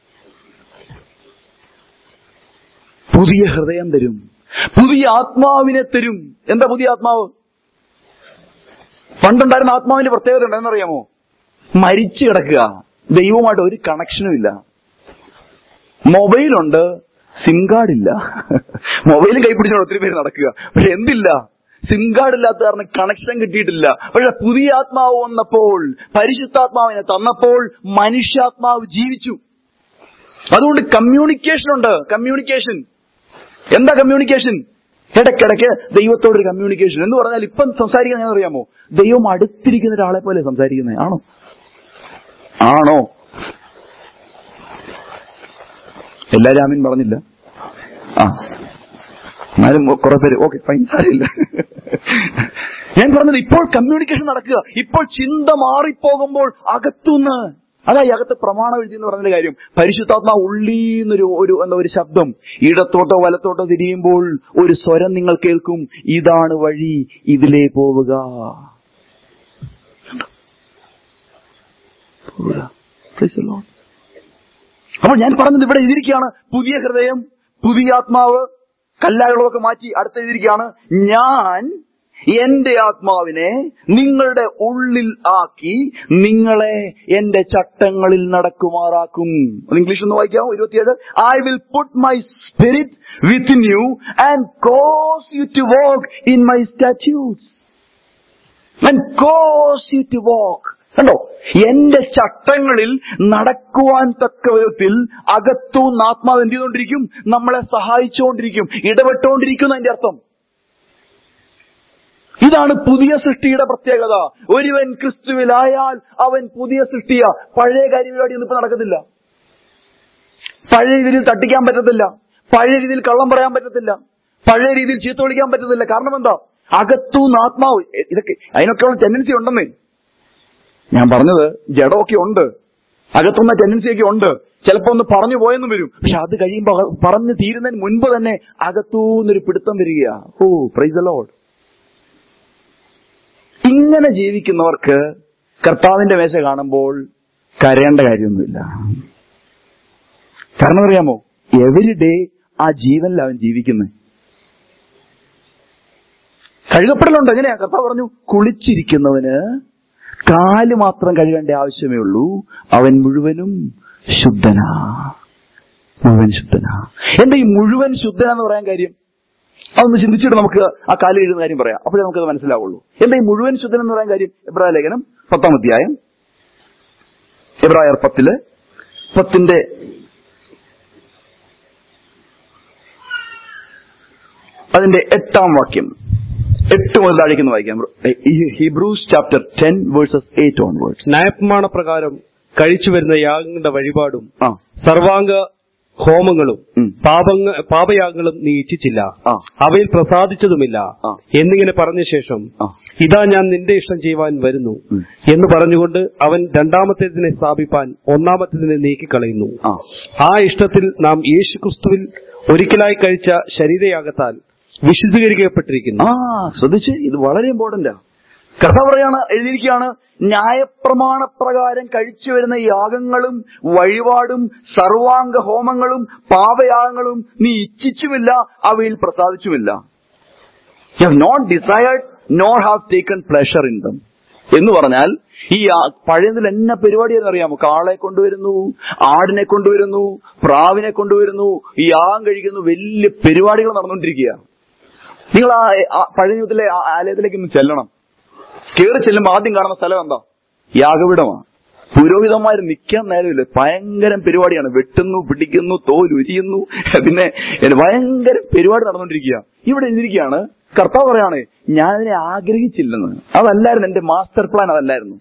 പുതിയ ഹൃദയം തരും പുതിയ ആത്മാവിനെ തരും എന്താ പുതിയ ആത്മാവ് പണ്ടുണ്ടായിരുന്ന ആത്മാവിന്റെ പ്രത്യേകത ഉണ്ടെന്നറിയാമോ മരിച്ചു കിടക്കുക ദൈവവുമായിട്ട് ഒരു കണക്ഷനും ഇല്ല മൊബൈലുണ്ട് സിം കാർഡ് ഇല്ല മൊബൈലും കൈ പിടിച്ചോണ്ട് ഒത്തിരി പേര് നടക്കുക പക്ഷെ എന്തില്ല സിം കാർഡ് ഇല്ലാത്ത കാരണം കണക്ഷൻ കിട്ടിയിട്ടില്ല പക്ഷെ പുതിയ ആത്മാവ് വന്നപ്പോൾ പരിശുദ്ധാത്മാവിനെ തന്നപ്പോൾ മനുഷ്യാത്മാവ് ജീവിച്ചു അതുകൊണ്ട് കമ്മ്യൂണിക്കേഷൻ ഉണ്ട് കമ്മ്യൂണിക്കേഷൻ എന്താ കമ്മ്യൂണിക്കേഷൻ ഇടയ്ക്കിടയ്ക്ക് ദൈവത്തോടൊരു കമ്മ്യൂണിക്കേഷൻ എന്ന് പറഞ്ഞാൽ ഇപ്പം സംസാരിക്കാൻ ഞാൻ അറിയാമോ ദൈവം അടുത്തിരിക്കുന്ന ഒരാളെ പോലെ സംസാരിക്കുന്നത് ആണോ ആണോ എല്ലാരും ആമീൻ പറഞ്ഞില്ല ആ എന്നാലും കുറെ പേര് ഓക്കെ ഫൈൻ സാരില്ല ഞാൻ പറഞ്ഞത് ഇപ്പോൾ കമ്മ്യൂണിക്കേഷൻ നടക്കുക ഇപ്പോൾ ചിന്ത മാറിപ്പോകുമ്പോൾ അകത്തുനിന്ന് അതാ ഈ അകത്ത് പ്രമാണം എഴുതി എന്ന് പറഞ്ഞതിന്റെ കാര്യം പരിശുദ്ധാത്മാ ഉള്ളീന്നൊരു ഒരു എന്താ ഒരു ശബ്ദം ഇടത്തോട്ടോ വലത്തോട്ടോ തിരിയുമ്പോൾ ഒരു സ്വരം നിങ്ങൾ കേൾക്കും ഇതാണ് വഴി ഇതിലേ പോവുക പോവുക. Praise the Lord. അപ്പോൾ ഞാൻ പറഞ്ഞത് ഇവിടെ എഴുതിയിരിക്കുകയാണ് പുതിയ ഹൃദയം പുതിയ ആത്മാവ് കല്ലായുള്ളതൊക്കെ മാറ്റി അടുത്ത് എഴുതിയിരിക്കുകയാണ് ഞാൻ എന്റെ ആത്മാവിനെ നിങ്ങളുടെ ഉള്ളിൽ ആക്കി നിങ്ങളെ എന്റെ ചട്ടങ്ങളിൽ നടക്കുമാറാക്കും അത് ഇംഗ്ലീഷ് ഒന്ന് വായിക്കാമോ ഇരുപത്തിയേഴ് I will put my spirit within you and cause you to walk in my statutes and cause you to walk കണ്ടോ എന്റെ ചട്ടങ്ങളിൽ നടക്കുവാൻ തക്ക വിധത്തിൽ അകത്തുനിന്ന് ആത്മാവ് എന്ത് ചെയ്തുകൊണ്ടിരിക്കും നമ്മളെ സഹായിച്ചുകൊണ്ടിരിക്കും ഇടപെട്ടുകൊണ്ടിരിക്കും അതിന്റെ അർത്ഥം ഇതാണ് പുതിയ സൃഷ്ടിയുടെ പ്രത്യേകത ഒരുവൻ ക്രിസ്തുവിലായാൽ അവൻ പുതിയ സൃഷ്ടിയ പഴയ കാര്യപരിപാടി ഒന്നും ഇപ്പൊ നടക്കത്തില്ല പഴയ രീതിയിൽ തട്ടിക്കാൻ പറ്റത്തില്ല പഴയ രീതിയിൽ കള്ളം പറയാൻ പറ്റത്തില്ല പഴയ രീതിയിൽ ചീത്ത വിളിക്കാൻ പറ്റത്തില്ല കാരണം എന്താ അകത്തുനിന്ന് ആത്മാവ് എ- ഇതൊക്കെ അതിനൊക്കെയുള്ള ടെൻഡൻസി ഉണ്ടെന്നേ ഞാൻ പറഞ്ഞത് ജഡമൊക്കെ ഉണ്ട് അകത്തുന്ന ടെൻഡൻസി ഒക്കെ ഉണ്ട് ചിലപ്പോ ഒന്ന് പറഞ്ഞു പോയെന്നും വരും പക്ഷെ അത് കഴിയുമ്പോൾ അക- പറഞ്ഞു തീരുന്നതിന് മുൻപ് തന്നെ അകത്തൂന്നൊരു പിടുത്തം വരികയാ ഓ പ്രൈസ് ലോഡ് ഇങ്ങനെ ജീവിക്കുന്നവർക്ക് കർത്താവിന്റെ മേശ കാണുമ്പോൾ കരയേണ്ട കാര്യമൊന്നുമില്ല കാരണം അറിയാമോ എവരി ഡേ ആ ജീവനിൽ അവൻ ജീവിക്കുന്നത് കഴുകപ്പെടലുണ്ട് എങ്ങനെയാ കർത്താവ് പറഞ്ഞു കുളിച്ചിരിക്കുന്നവന് കാല് മാത്രം കഴുകേണ്ട ആവശ്യമേ ഉള്ളൂ അവൻ മുഴുവനും ശുദ്ധനാ മുഴുവൻ ശുദ്ധനാ എന്താ ഈ മുഴുവൻ ശുദ്ധനാന്ന് പറയാൻ കാര്യം അതൊന്ന് ചിന്തിച്ചിട്ട് നമുക്ക് ആ കാല് കഴുകുന്ന കാര്യം പറയാം അപ്പോഴേ നമുക്കത് മനസ്സിലാവുള്ളൂ എന്താ ഈ മുഴുവൻ ശുദ്ധൻ എന്ന് പറയാൻ കാര്യം എബ്രായ ലേഖനം പത്താം അധ്യായം എബ്രായർ പത്തില് പത്തിന്റെ അതിന്റെ എട്ടാം വാക്യം എട്ട് മുതൽ താഴേക്കുന്ന വായിക്കാം Hebrews chapter ten verses eight onwards ന്യായപ്രമാണ പ്രകാരം കഴിച്ചു വരുന്ന യാഗങ്ങളുടെ വഴിപാടും ആ സർവാംഗ ഹോമങ്ങളും ഉം. പാപങ്ങ പാപയാഗങ്ങളും നീ ഇച്ഛിച്ചില്ല ആ. അവയിൽ പ്രസാദിച്ചതുമില്ല ആ. എന്നിങ്ങനെ പറഞ്ഞ ശേഷം ആ. ഇതാ ഞാൻ നിന്റെ ഇഷ്ടം ചെയ്യുവാൻ വരുന്നു ഉം. എന്ന് പറഞ്ഞുകൊണ്ട് അവൻ രണ്ടാമത്തേതിനെ സ്ഥാപിപ്പാൻ ഒന്നാമത്തേതിനെ നീക്കിക്കളയുന്നു ആ ആ ഇഷ്ടത്തിൽ നാം യേശുക്രിസ്തുവിൽ ഒരിക്കലായി കഴിച്ച ശരീരയാഗത്താൽ വിശുദ്ധീകരിക്കപ്പെട്ടിരിക്കുന്നു ആ ശ്രദ്ധിച്ച് ഇത് വളരെ ഇമ്പോർട്ടന്റാ കർത്താവ് പറയാണ് എഴുതിയിരിക്കുകയാണ് ന്യായപ്രമാണ പ്രകാരം കഴിച്ചു വരുന്ന യാഗങ്ങളും വഴിപാടും സർവാംഗ ഹോമങ്ങളും പാപയാഗങ്ങളും നീ ഇച്ഛിച്ചുമില്ല അവയിൽ പ്രസാദിച്ചുമില്ല you have not desired nor have taken pleasure in them എന്ന് പറഞ്ഞാൽ ഈ ആ- പഴയതിൽ എന്നെ പരിപാടിയെന്ന് അറിയാമോ കാളെ കൊണ്ടുവരുന്നു ആടിനെ കൊണ്ടുവരുന്നു പ്രാവിനെ കൊണ്ടുവരുന്നു ഈ യാഗം കഴിക്കുന്നു വലിയ പരിപാടികൾ നടന്നുകൊണ്ടിരിക്കുക നിങ്ങൾ ആ ആ പഴയ നിയമത്തിലെ ആ ആലയത്തിലേക്ക് ഒന്ന് ചെല്ലണം കയറി ചെല്ലുമ്പോൾ ആദ്യം കാണുന്ന സ്ഥലം എന്താ യാഗപീഠമാണ് പുരോഹിതന്മാർ നിൽക്കാൻ നേരമില്ല ഭയങ്കര പരിപാടിയാണ് വെട്ടുന്നു പിടിക്കുന്നു തോൽ ഉരിയുന്നു പിന്നെ ഇത് ഭയങ്കര പരിപാടി നടന്നുകൊണ്ടിരിക്കുക ഇവിടെ എഴുതിയിരിക്കുകയാണ് കർത്താവ് പറയാണ് ഞാൻ അതിനെ ആഗ്രഹിച്ചില്ലെന്ന് അതല്ലായിരുന്നു എന്റെ മാസ്റ്റർ പ്ലാൻ അതല്ലായിരുന്നു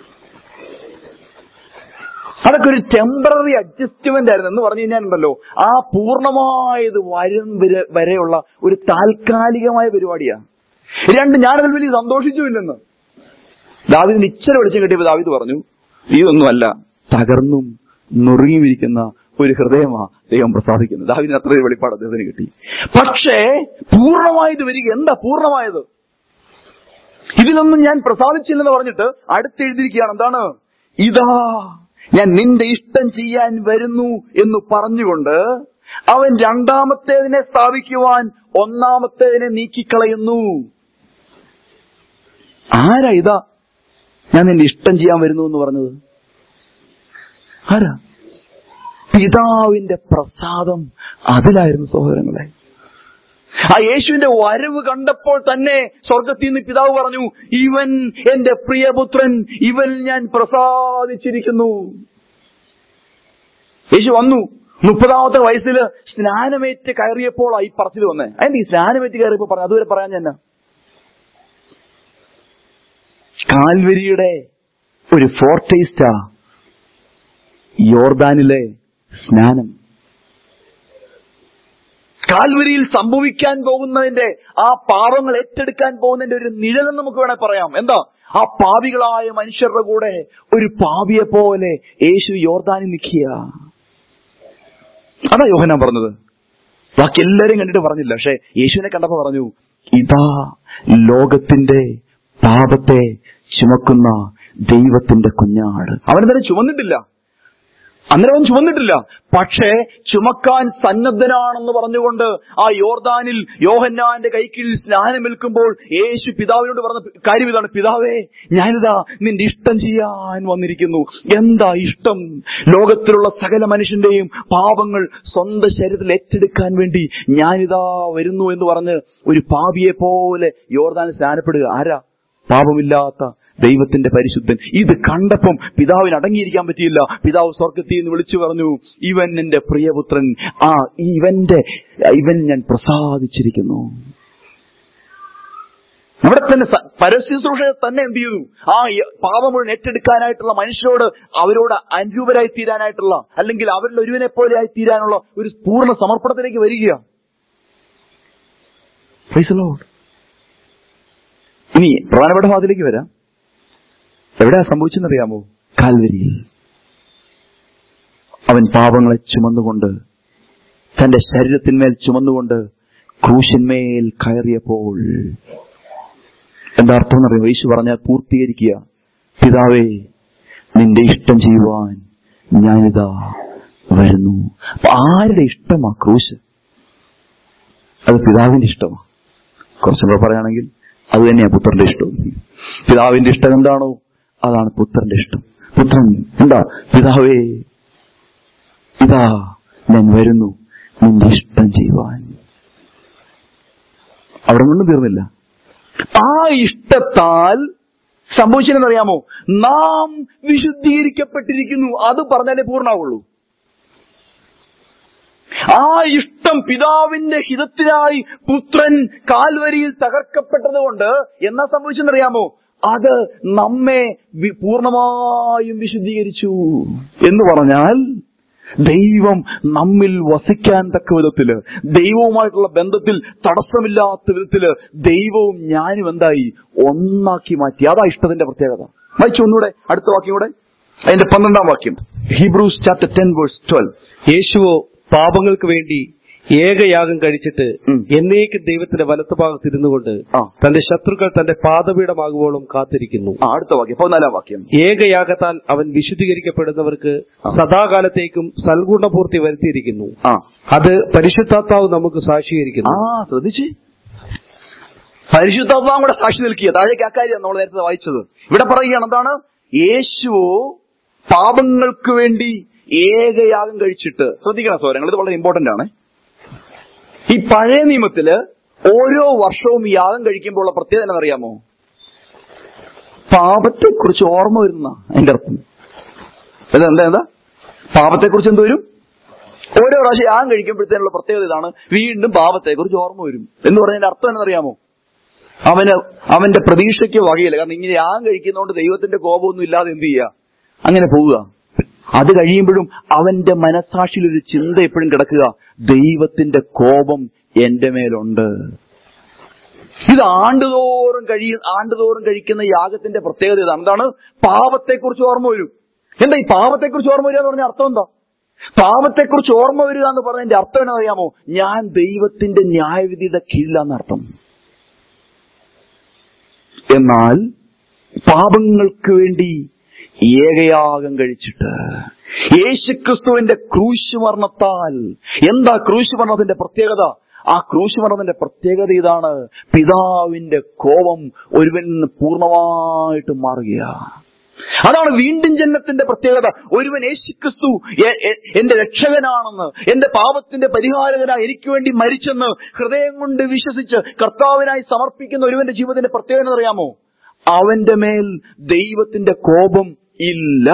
അതൊക്കെ ഒരു ടെമ്പററി അഡ്ജസ്റ്റ്മെന്റ് ആയിരുന്നു എന്ന് പറഞ്ഞു കഴിഞ്ഞാലുണ്ടല്ലോ ആ പൂർണ്ണമായത് വരും വരെ- വരെയുള്ള ഒരു താൽക്കാലികമായ പരിപാടിയാ രണ്ട് ഞാനതിൽ വലിയ സന്തോഷിച്ചുമില്ലെന്ന് ദാവിദിന് ഇച്ചിരി വെളിച്ചം കിട്ടിയപ്പോൾ ദാവിദ് പറഞ്ഞു ഇതൊന്നുമല്ല തകർന്നും നുറുങ്ങിയിരിക്കുന്ന ഒരു ഹൃദയമാ ദൈവം പ്രസാദിക്കുന്നത് ദാവിദിന് അത്ര ഒരു വെളിപ്പാട് അദ്ദേഹത്തിന് കിട്ടി പക്ഷേ പൂർണ്ണമായത് വരിക എന്താ പൂർണ്ണമായത് ഇതിലൊന്നും ഞാൻ പ്രസാദിച്ചില്ലെന്ന് പറഞ്ഞിട്ട് അടുത്തെഴുതിയിരിക്കുകയാണ് എന്താണ് ഇതാ ഞാൻ നിന്റെ ഇഷ്ടം ചെയ്യാൻ വരുന്നു എന്ന് പറഞ്ഞുകൊണ്ട് അവൻ രണ്ടാമത്തേതിനെ സ്ഥാപിക്കുവാൻ ഒന്നാമത്തേതിനെ നീക്കിക്കളയുന്നു ആരാ ഇതാ ഞാൻ നിന്റെ ഇഷ്ടം ചെയ്യാൻ വരുന്നു എന്ന് പറഞ്ഞത് ആരാ പിതാവിന്റെ പ്രസാദം അതിലായിരുന്നു സഹോദരങ്ങളെ ആ യേശുവിന്റെ വരവ് കണ്ടപ്പോൾ തന്നെ സ്വർഗത്തിൽ നിന്ന് പിതാവ് പറഞ്ഞു ഇവൻ എന്റെ പ്രിയപുത്രൻ ഇവൻ ഞാൻ പ്രസാദിച്ചിരിക്കുന്നു യേശു വന്നു മുപ്പതാമത്തെ വയസ്സിൽ സ്നാനമേറ്റ് കയറിയപ്പോൾ ഈ പറച്ചിൽ വന്നേ അതിന്റെ ഈ സ്നാനമേറ്റ് കയറിയപ്പോൾ പറഞ്ഞു അതുവരെ പറയാൻ തന്നെ കാൽവരിയുടെ ഒരു ഫോർട്ടേസ്റ്റാ യോർദാനിലെ സ്നാനം കാൽവരിയിൽ സംഭവിക്കാൻ പോകുന്നതിന്റെ ആ പാപങ്ങൾ ഏറ്റെടുക്കാൻ പോകുന്നതിന്റെ ഒരു നിഴലെന്ന് നമുക്ക് വേണേ പറയാം എന്താ ആ പാപികളായ മനുഷ്യരുടെ കൂടെ ഒരു പാപിയെ പോലെ യേശു യോർദാനിൽ നിൽക്കുക അതാ യോഹനാൻ പറഞ്ഞത് ബാക്കി എല്ലാരും കണ്ടിട്ട് പറഞ്ഞില്ല പക്ഷെ യേശുവിനെ കണ്ടപ്പോ പറഞ്ഞു ഇതാ ലോകത്തിന്റെ പാപത്തെ ചുമക്കുന്ന ദൈവത്തിന്റെ കുഞ്ഞാട് അവനെന്തായാലും ചുമന്നിട്ടില്ല അന്നേരം അവൻ ചുമന്നിട്ടില്ല പക്ഷേ ചുമക്കാൻ സന്നദ്ധനാണെന്ന് പറഞ്ഞുകൊണ്ട് ആ യോർദാനിൽ യോഹന്നാന്റെ കൈക്കീഴിൽ സ്നാനമേൽക്കുമ്പോൾ യേശു പിതാവിനോട് പറഞ്ഞ കാര്യം ഇതാണ് പിതാവേ ഞാനിതാ നിന്റെ ഇഷ്ടം ചെയ്യാൻ വന്നിരിക്കുന്നു എന്താ ഇഷ്ടം ലോകത്തിലുള്ള സകല മനുഷ്യന്റെയും പാപങ്ങൾ സ്വന്തം ശരീരത്തിൽ ഏറ്റെടുക്കാൻ വേണ്ടി ഞാനിതാ വരുന്നു എന്ന് പറഞ്ഞ് ഒരു പാപിയെ പോലെ യോർദാനിൽ സ്നാനപ്പെടുക ആരാ പാപമില്ലാത്ത ദൈവത്തിന്റെ പരിശുദ്ധൻ ഇത് കണ്ടപ്പം പിതാവിന് അടങ്ങിയിരിക്കാൻ പറ്റിയില്ല പിതാവ് സ്വർഗത്തിൽ നിന്ന് വിളിച്ചു പറഞ്ഞു ഇവൻ എന്റെ പ്രിയപുത്രൻ ആ ഇവന്റെ ഇവൻ ഞാൻ പ്രസാദിച്ചിരിക്കുന്നു അവിടെ തന്നെ സ- പരസ്യശുശ്രൂഷ തന്നെ എന്ത് ചെയ്തു ആ യ- പാപം മുഴുവൻ ഏറ്റെടുക്കാനായിട്ടുള്ള മനുഷ്യരോട് അവരോട് അനുരൂപരായി തീരാനായിട്ടുള്ള അല്ലെങ്കിൽ അവരിൽ ഒരുവനെ പോലെ ആയി തീരാനുള്ള ഒരു പൂർണ്ണ സമർപ്പണത്തിലേക്ക് വരിക Praise the Lord. ഇനി പ്രധാനപ്പെട്ട ഭാഗത്തിലേക്ക് വരാം എവിടെയാ സംഭവിച്ചെന്നറിയാമോ കാൽവരിയിൽ അവൻ പാപങ്ങളെ ചുമന്നുകൊണ്ട് തന്റെ ശരീരത്തിന്മേൽ ചുമന്നുകൊണ്ട് ക്രൂശന്മേൽ കയറിയപ്പോൾ എന്താ അർത്ഥം എന്നറിയോ യേശു പറഞ്ഞ പൂർത്തീകരിക്കുക പിതാവേ നിന്റെ ഇഷ്ടം ചെയ്യുവാൻ ഞാനിതാ വരുന്നു അപ്പൊ ആരുടെ ഇഷ്ടമാ ക്രൂശ് അത് പിതാവിന്റെ ഇഷ്ടമാണ് കുറച്ചുകൂടെ പറയുകയാണെങ്കിൽ അത് തന്നെയാ പുത്രന്റെ ഇഷ്ടം പിതാവിന്റെ ഇഷ്ടം എന്താണോ അതാണ് പുത്രന്റെ ഇഷ്ടം പുത്രൻ എന്താ പിതാവേ ഇതാ ഞാൻ വരുന്നു നിന്റെ ഇഷ്ടം ചെയ്യുവാൻ അവിടെ കൊണ്ടും തീർന്നില്ല ആ ഇഷ്ടത്താൽ സംഭവിച്ചതെന്നറിയാമോ നാം വിശുദ്ധീകരിക്കപ്പെട്ടിരിക്കുന്നു അത് പറഞ്ഞാലേ പൂർണ്ണാവുള്ളൂ ആ ഇഷ്ടം പിതാവിന്റെ ഹിതത്തിനായി പുത്രൻ കാൽവരിയിൽ തകർക്കപ്പെട്ടത് കൊണ്ട് എന്നാ സംഭവിച്ചെന്നറിയാമോ അത് നമ്മെ വി- പൂർണ്ണമായും വിശുദ്ധീകരിച്ചു എന്ന് പറഞ്ഞാൽ ദൈവം നമ്മിൽ വസിക്കാൻ തക്ക വിധത്തില് ദൈവവുമായിട്ടുള്ള ബന്ധത്തിൽ തടസ്സമില്ലാത്ത വിധത്തില് ദൈവവും ഞാനും എന്തായി ഒന്നാക്കി മാറ്റി അതാ ഇഷ്ടത്തിന്റെ പ്രത്യേകത വായിച്ചു ഒന്നുകൂടെ അടുത്ത വാക്യം കൂടെ അതിന്റെ പന്ത്രണ്ടാം വാക്യം Hebrews chapter ten verse twelve യേശുവോ പാപങ്ങൾക്ക് വേണ്ടി ഏകയാഗം കഴിച്ചിട്ട് ഉം. എന്നേക്കും ദൈവത്തിന്റെ വലത്തുഭാഗത്ത് ഇരുന്നു കൊണ്ട് ആ. തന്റെ ശത്രുക്കൾ തന്റെ പാദപീഠമാകുവോളം കാത്തിരിക്കുന്നു ആ അടുത്ത വാക്യം പതിനാലാം വാക്യം ഏകയാഗത്താൽ അവൻ വിശുദ്ധീകരിക്കപ്പെടുന്നവർക്ക് ആ. സദാകാലത്തേക്കും സൽഗുണപൂർത്തി വരുത്തിയിരിക്കുന്നു ആ അത് പരിശുദ്ധാത്മാവ് നമുക്ക് സാക്ഷീകരിക്കുന്നു ആ ശ്രദ്ധിച്ച് പരിശുദ്ധാത്മാവും കൂടെ സാക്ഷി നിൽക്കുക താഴേക്ക് അക്കാര്യം നമ്മൾ നേരത്തെ വായിച്ചത് ഇവിടെ പറയുകയാണ് എന്താണ് യേശുവോ പാപങ്ങൾക്ക് വേണ്ടി ഏകയാഗം കഴിച്ചിട്ട് ശ്രദ്ധിക്കണം സോരങ്ങൾ ഇത് വളരെ ഇമ്പോർട്ടന്റ് ആണ് ഈ പഴയ നിയമത്തില് ഓരോ വർഷവും ഈ യാഗം കഴിക്കുമ്പോൾ ഉള്ള പ്രത്യേകത എന്നറിയാമോ പാപത്തെ കുറിച്ച് ഓർമ്മ വരുന്ന അതിന്റെ അർത്ഥം എന്താ എന്താ എന്താ പാപത്തെ കുറിച്ച് എന്ത് വരും ഓരോ പ്രാവശ്യം യാഗം കഴിക്കുമ്പോഴത്തേനുള്ള പ്രത്യേകത ഇതാണ് വീണ്ടും പാപത്തെ കുറിച്ച് ഓർമ്മ വരും എന്ന് പറഞ്ഞതിന്റെ അർത്ഥം എന്നറിയാമോ അവന് അവന്റെ പ്രതീക്ഷയ്ക്ക് വകയില്ല കാരണം ഇങ്ങനെ യാഗം കഴിക്കുന്നതുകൊണ്ട് ദൈവത്തിന്റെ കോപമൊന്നും ഇല്ലാതെ എന്ത് ചെയ്യുക അങ്ങനെ പോവുക അത് കഴിയുമ്പോഴും അവന്റെ മനസാക്ഷിയിൽ ഒരു ചിന്ത എപ്പോഴും കിടക്കുക ദൈവത്തിന്റെ കോപം എന്റെ മേലുണ്ട് ഇത് ആണ്ടുതോറും കഴിയ ആണ്ടുതോറും കഴിക്കുന്ന യാഗത്തിന്റെ പ്രത്യേകത ഇതാണ് എന്താണ് പാപത്തെക്കുറിച്ച് ഓർമ്മ വരും എന്താ ഈ പാപത്തെക്കുറിച്ച് ഓർമ്മ വരിക എന്ന് പറഞ്ഞ അർത്ഥം എന്താ പാപത്തെക്കുറിച്ച് ഓർമ്മ വരിക എന്ന് പറഞ്ഞതിന്റെ അർത്ഥം എന്നാ അറിയാമോ ഞാൻ ദൈവത്തിന്റെ ന്യായവിധിയുടെ കീഴിലാന്ന് അർത്ഥം എന്നാൽ പാപങ്ങൾക്ക് വേണ്ടി ഏകയാഗം കഴിച്ചിട്ട് യേശുക്രിസ്തുവിന്റെ ക്രൂശ് മരണത്താൽ എന്താ ക്രൂശ് മരണത്തിന്റെ പ്രത്യേകത ആ ക്രൂശ് മരണത്തിന്റെ പ്രത്യേകത ഇതാണ് പിതാവിന്റെ കോപം ഒരുവനിൽ നിന്ന് പൂർണ്ണമായിട്ട് മാറുകയാ അതാണ് വീണ്ടും ജന്മത്തിന്റെ പ്രത്യേകത ഒരുവൻ യേശുക്രിസ്തു എ- എ- എന്റെ രക്ഷകനാണെന്ന് എന്റെ പാപത്തിന്റെ പരിഹാരകനായി എനിക്ക് വേണ്ടി മരിച്ചെന്ന് ഹൃദയം കൊണ്ട് വിശ്വസിച്ച് കർത്താവിനായി സമർപ്പിക്കുന്ന ഒരുവന്റെ ജീവിതത്തിന്റെ പ്രത്യേകത എന്ന് അറിയാമോ അവന്റെ മേൽ ദൈവത്തിന്റെ കോപം ഇല്ല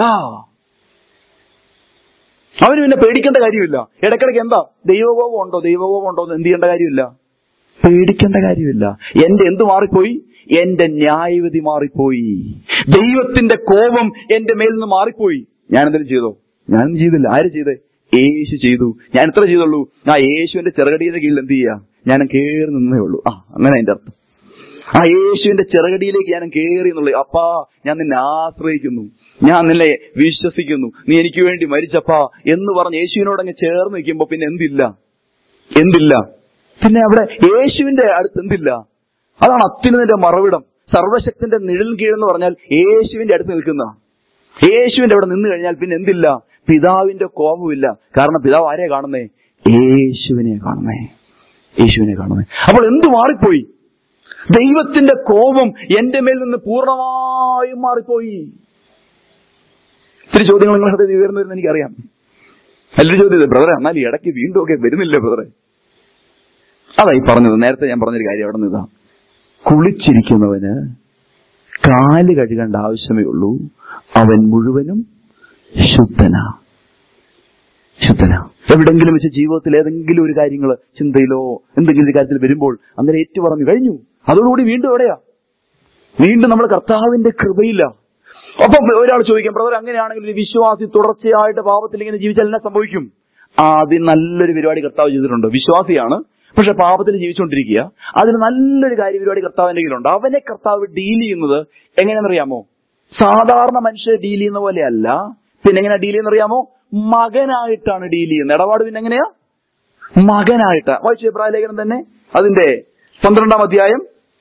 അവന് പിന്നെ പേടിക്കേണ്ട കാര്യമില്ല ഇടയ്ക്കിടയ്ക്ക് എന്താ ദൈവകോപം ഉണ്ടോ ദൈവകോപം ഉണ്ടോ എന്ന് എന്ത് ചെയ്യേണ്ട കാര്യമില്ല പേടിക്കേണ്ട കാര്യമില്ല എന്റെ എന്ത് മാറിപ്പോയി എന്റെ ന്യായവിധി മാറിപ്പോയി ദൈവത്തിന്റെ കോപം എന്റെ മേൽ നിന്ന് മാറിപ്പോയി ഞാൻ എന്തെങ്കിലും ചെയ്തോ ഞാനൊന്നും ചെയ്തില്ല ആര് ചെയ്തേ യേശു ചെയ്തു ഞാൻ എത്ര ചെയ്തുള്ളൂ ആ യേശുവിന്റെ ചെറുകടിയുടെ കീഴിൽ എന്ത് ചെയ്യാ ഞാൻ കേറി നിന്നേ ഉള്ളൂ ആ അങ്ങനെ അതിന്റെ അർത്ഥം ആ യേശുവിന്റെ ചെറുകടിയിലേക്ക് ഞാൻ കേറി എന്നുള്ളു അപ്പാ ഞാൻ നിന്നെ ആശ്രയിക്കുന്നു ഞാൻ നിന്നെ വിശ്വസിക്കുന്നു നീ എനിക്ക് വേണ്ടി മരിച്ചപ്പാ എന്ന് പറഞ്ഞ് യേശുവിനോട് അങ്ങ് ചേർന്ന് നിൽക്കുമ്പോ പിന്നെ എന്തില്ല എന്തില്ല പിന്നെ അവിടെ യേശുവിന്റെ അടുത്ത് എന്തില്ല അതാണ് അത്യുന്നതിന്റെ മറവിടം സർവശക്തിന്റെ നിഴൽ കീഴെന്ന് പറഞ്ഞാൽ യേശുവിന്റെ അടുത്ത് നിൽക്കുന്ന യേശുവിന്റെ അവിടെ നിന്ന് കഴിഞ്ഞാൽ പിന്നെ എന്തില്ല പിതാവിന്റെ കോപമില്ല കാരണം പിതാവ് ആരെയാ കാണുന്നേ യേശുവിനെ കാണുന്നേ യേശുവിനെ കാണുന്നേ അപ്പോൾ എന്ത് മാറിപ്പോയി ദൈവത്തിന്റെ കോപം എന്റെ മേൽ നിന്ന് പൂർണ്ണമായും മാറിപ്പോയി ഇത്തിരി ചോദ്യങ്ങൾ നിങ്ങളുടെ ഹൃദയത്തിൽ ഉയർന്നു വരുന്ന എനിക്കറിയാം നല്ലൊരു ചോദ്യം ബ്രദറെ എന്നാൽ ഈ ഇടയ്ക്ക് വീണ്ടും ഒക്കെ വരുന്നില്ല ബ്രദറെ അതായി പറഞ്ഞത് നേരത്തെ ഞാൻ പറഞ്ഞൊരു കാര്യം അവിടെ നിന്നാ കുളിച്ചിരിക്കുന്നവന് കാല് കഴുകേണ്ട ആവശ്യമേ ഉള്ളൂ അവൻ മുഴുവനും ശുദ്ധനാ ശുദ്ധനാ എവിടെങ്കിലും വെച്ച് ജീവിതത്തിൽ ഏതെങ്കിലും ഒരു കാര്യങ്ങൾ ചിന്തയിലോ എന്തെങ്കിലും ഒരു കാര്യത്തിൽ വരുമ്പോൾ അന്നേരം ഏറ്റു പറഞ്ഞു കഴിഞ്ഞു അതോടുകൂടി വീണ്ടും എവിടെയാ വീണ്ടും നമ്മൾ കർത്താവിന്റെ കൃപയില്ല അപ്പം ഒരാൾ ചോദിക്കാം ബ്രദർ അങ്ങനെയാണെങ്കിൽ ഒരു വിശ്വാസി തുടർച്ചയായിട്ട് പാപത്തിൽ ഇങ്ങനെ ജീവിച്ചാൽ എന്നാ സംഭവിക്കും ആ അതിന് നല്ലൊരു പരിപാടി കർത്താവ് ചെയ്തിട്ടുണ്ട് വിശ്വാസിയാണ് പക്ഷെ പാപത്തിൽ ജീവിച്ചുകൊണ്ടിരിക്കുക അതിന് നല്ലൊരു കാര്യ പരിപാടി കർത്താവിന്റെ കയ്യിലുണ്ട് അവനെ കർത്താവ് ഡീൽ ചെയ്യുന്നത് എങ്ങനെയാണെന്നറിയാമോ സാധാരണ മനുഷ്യരെ ഡീൽ ചെയ്യുന്ന പോലെയല്ല പിന്നെ എങ്ങനെയാ ഡീൽ ചെയ്യുന്ന അറിയാമോ മകനായിട്ടാണ് ഡീൽ ചെയ്യുന്നത് ഇടപാട് പിന്നെ എങ്ങനെയാ മകനായിട്ട് വായിച്ചു എബ്രായ ലേഖനം തന്നെ അതിന്റെ പന്ത്രണ്ടാം അധ്യായം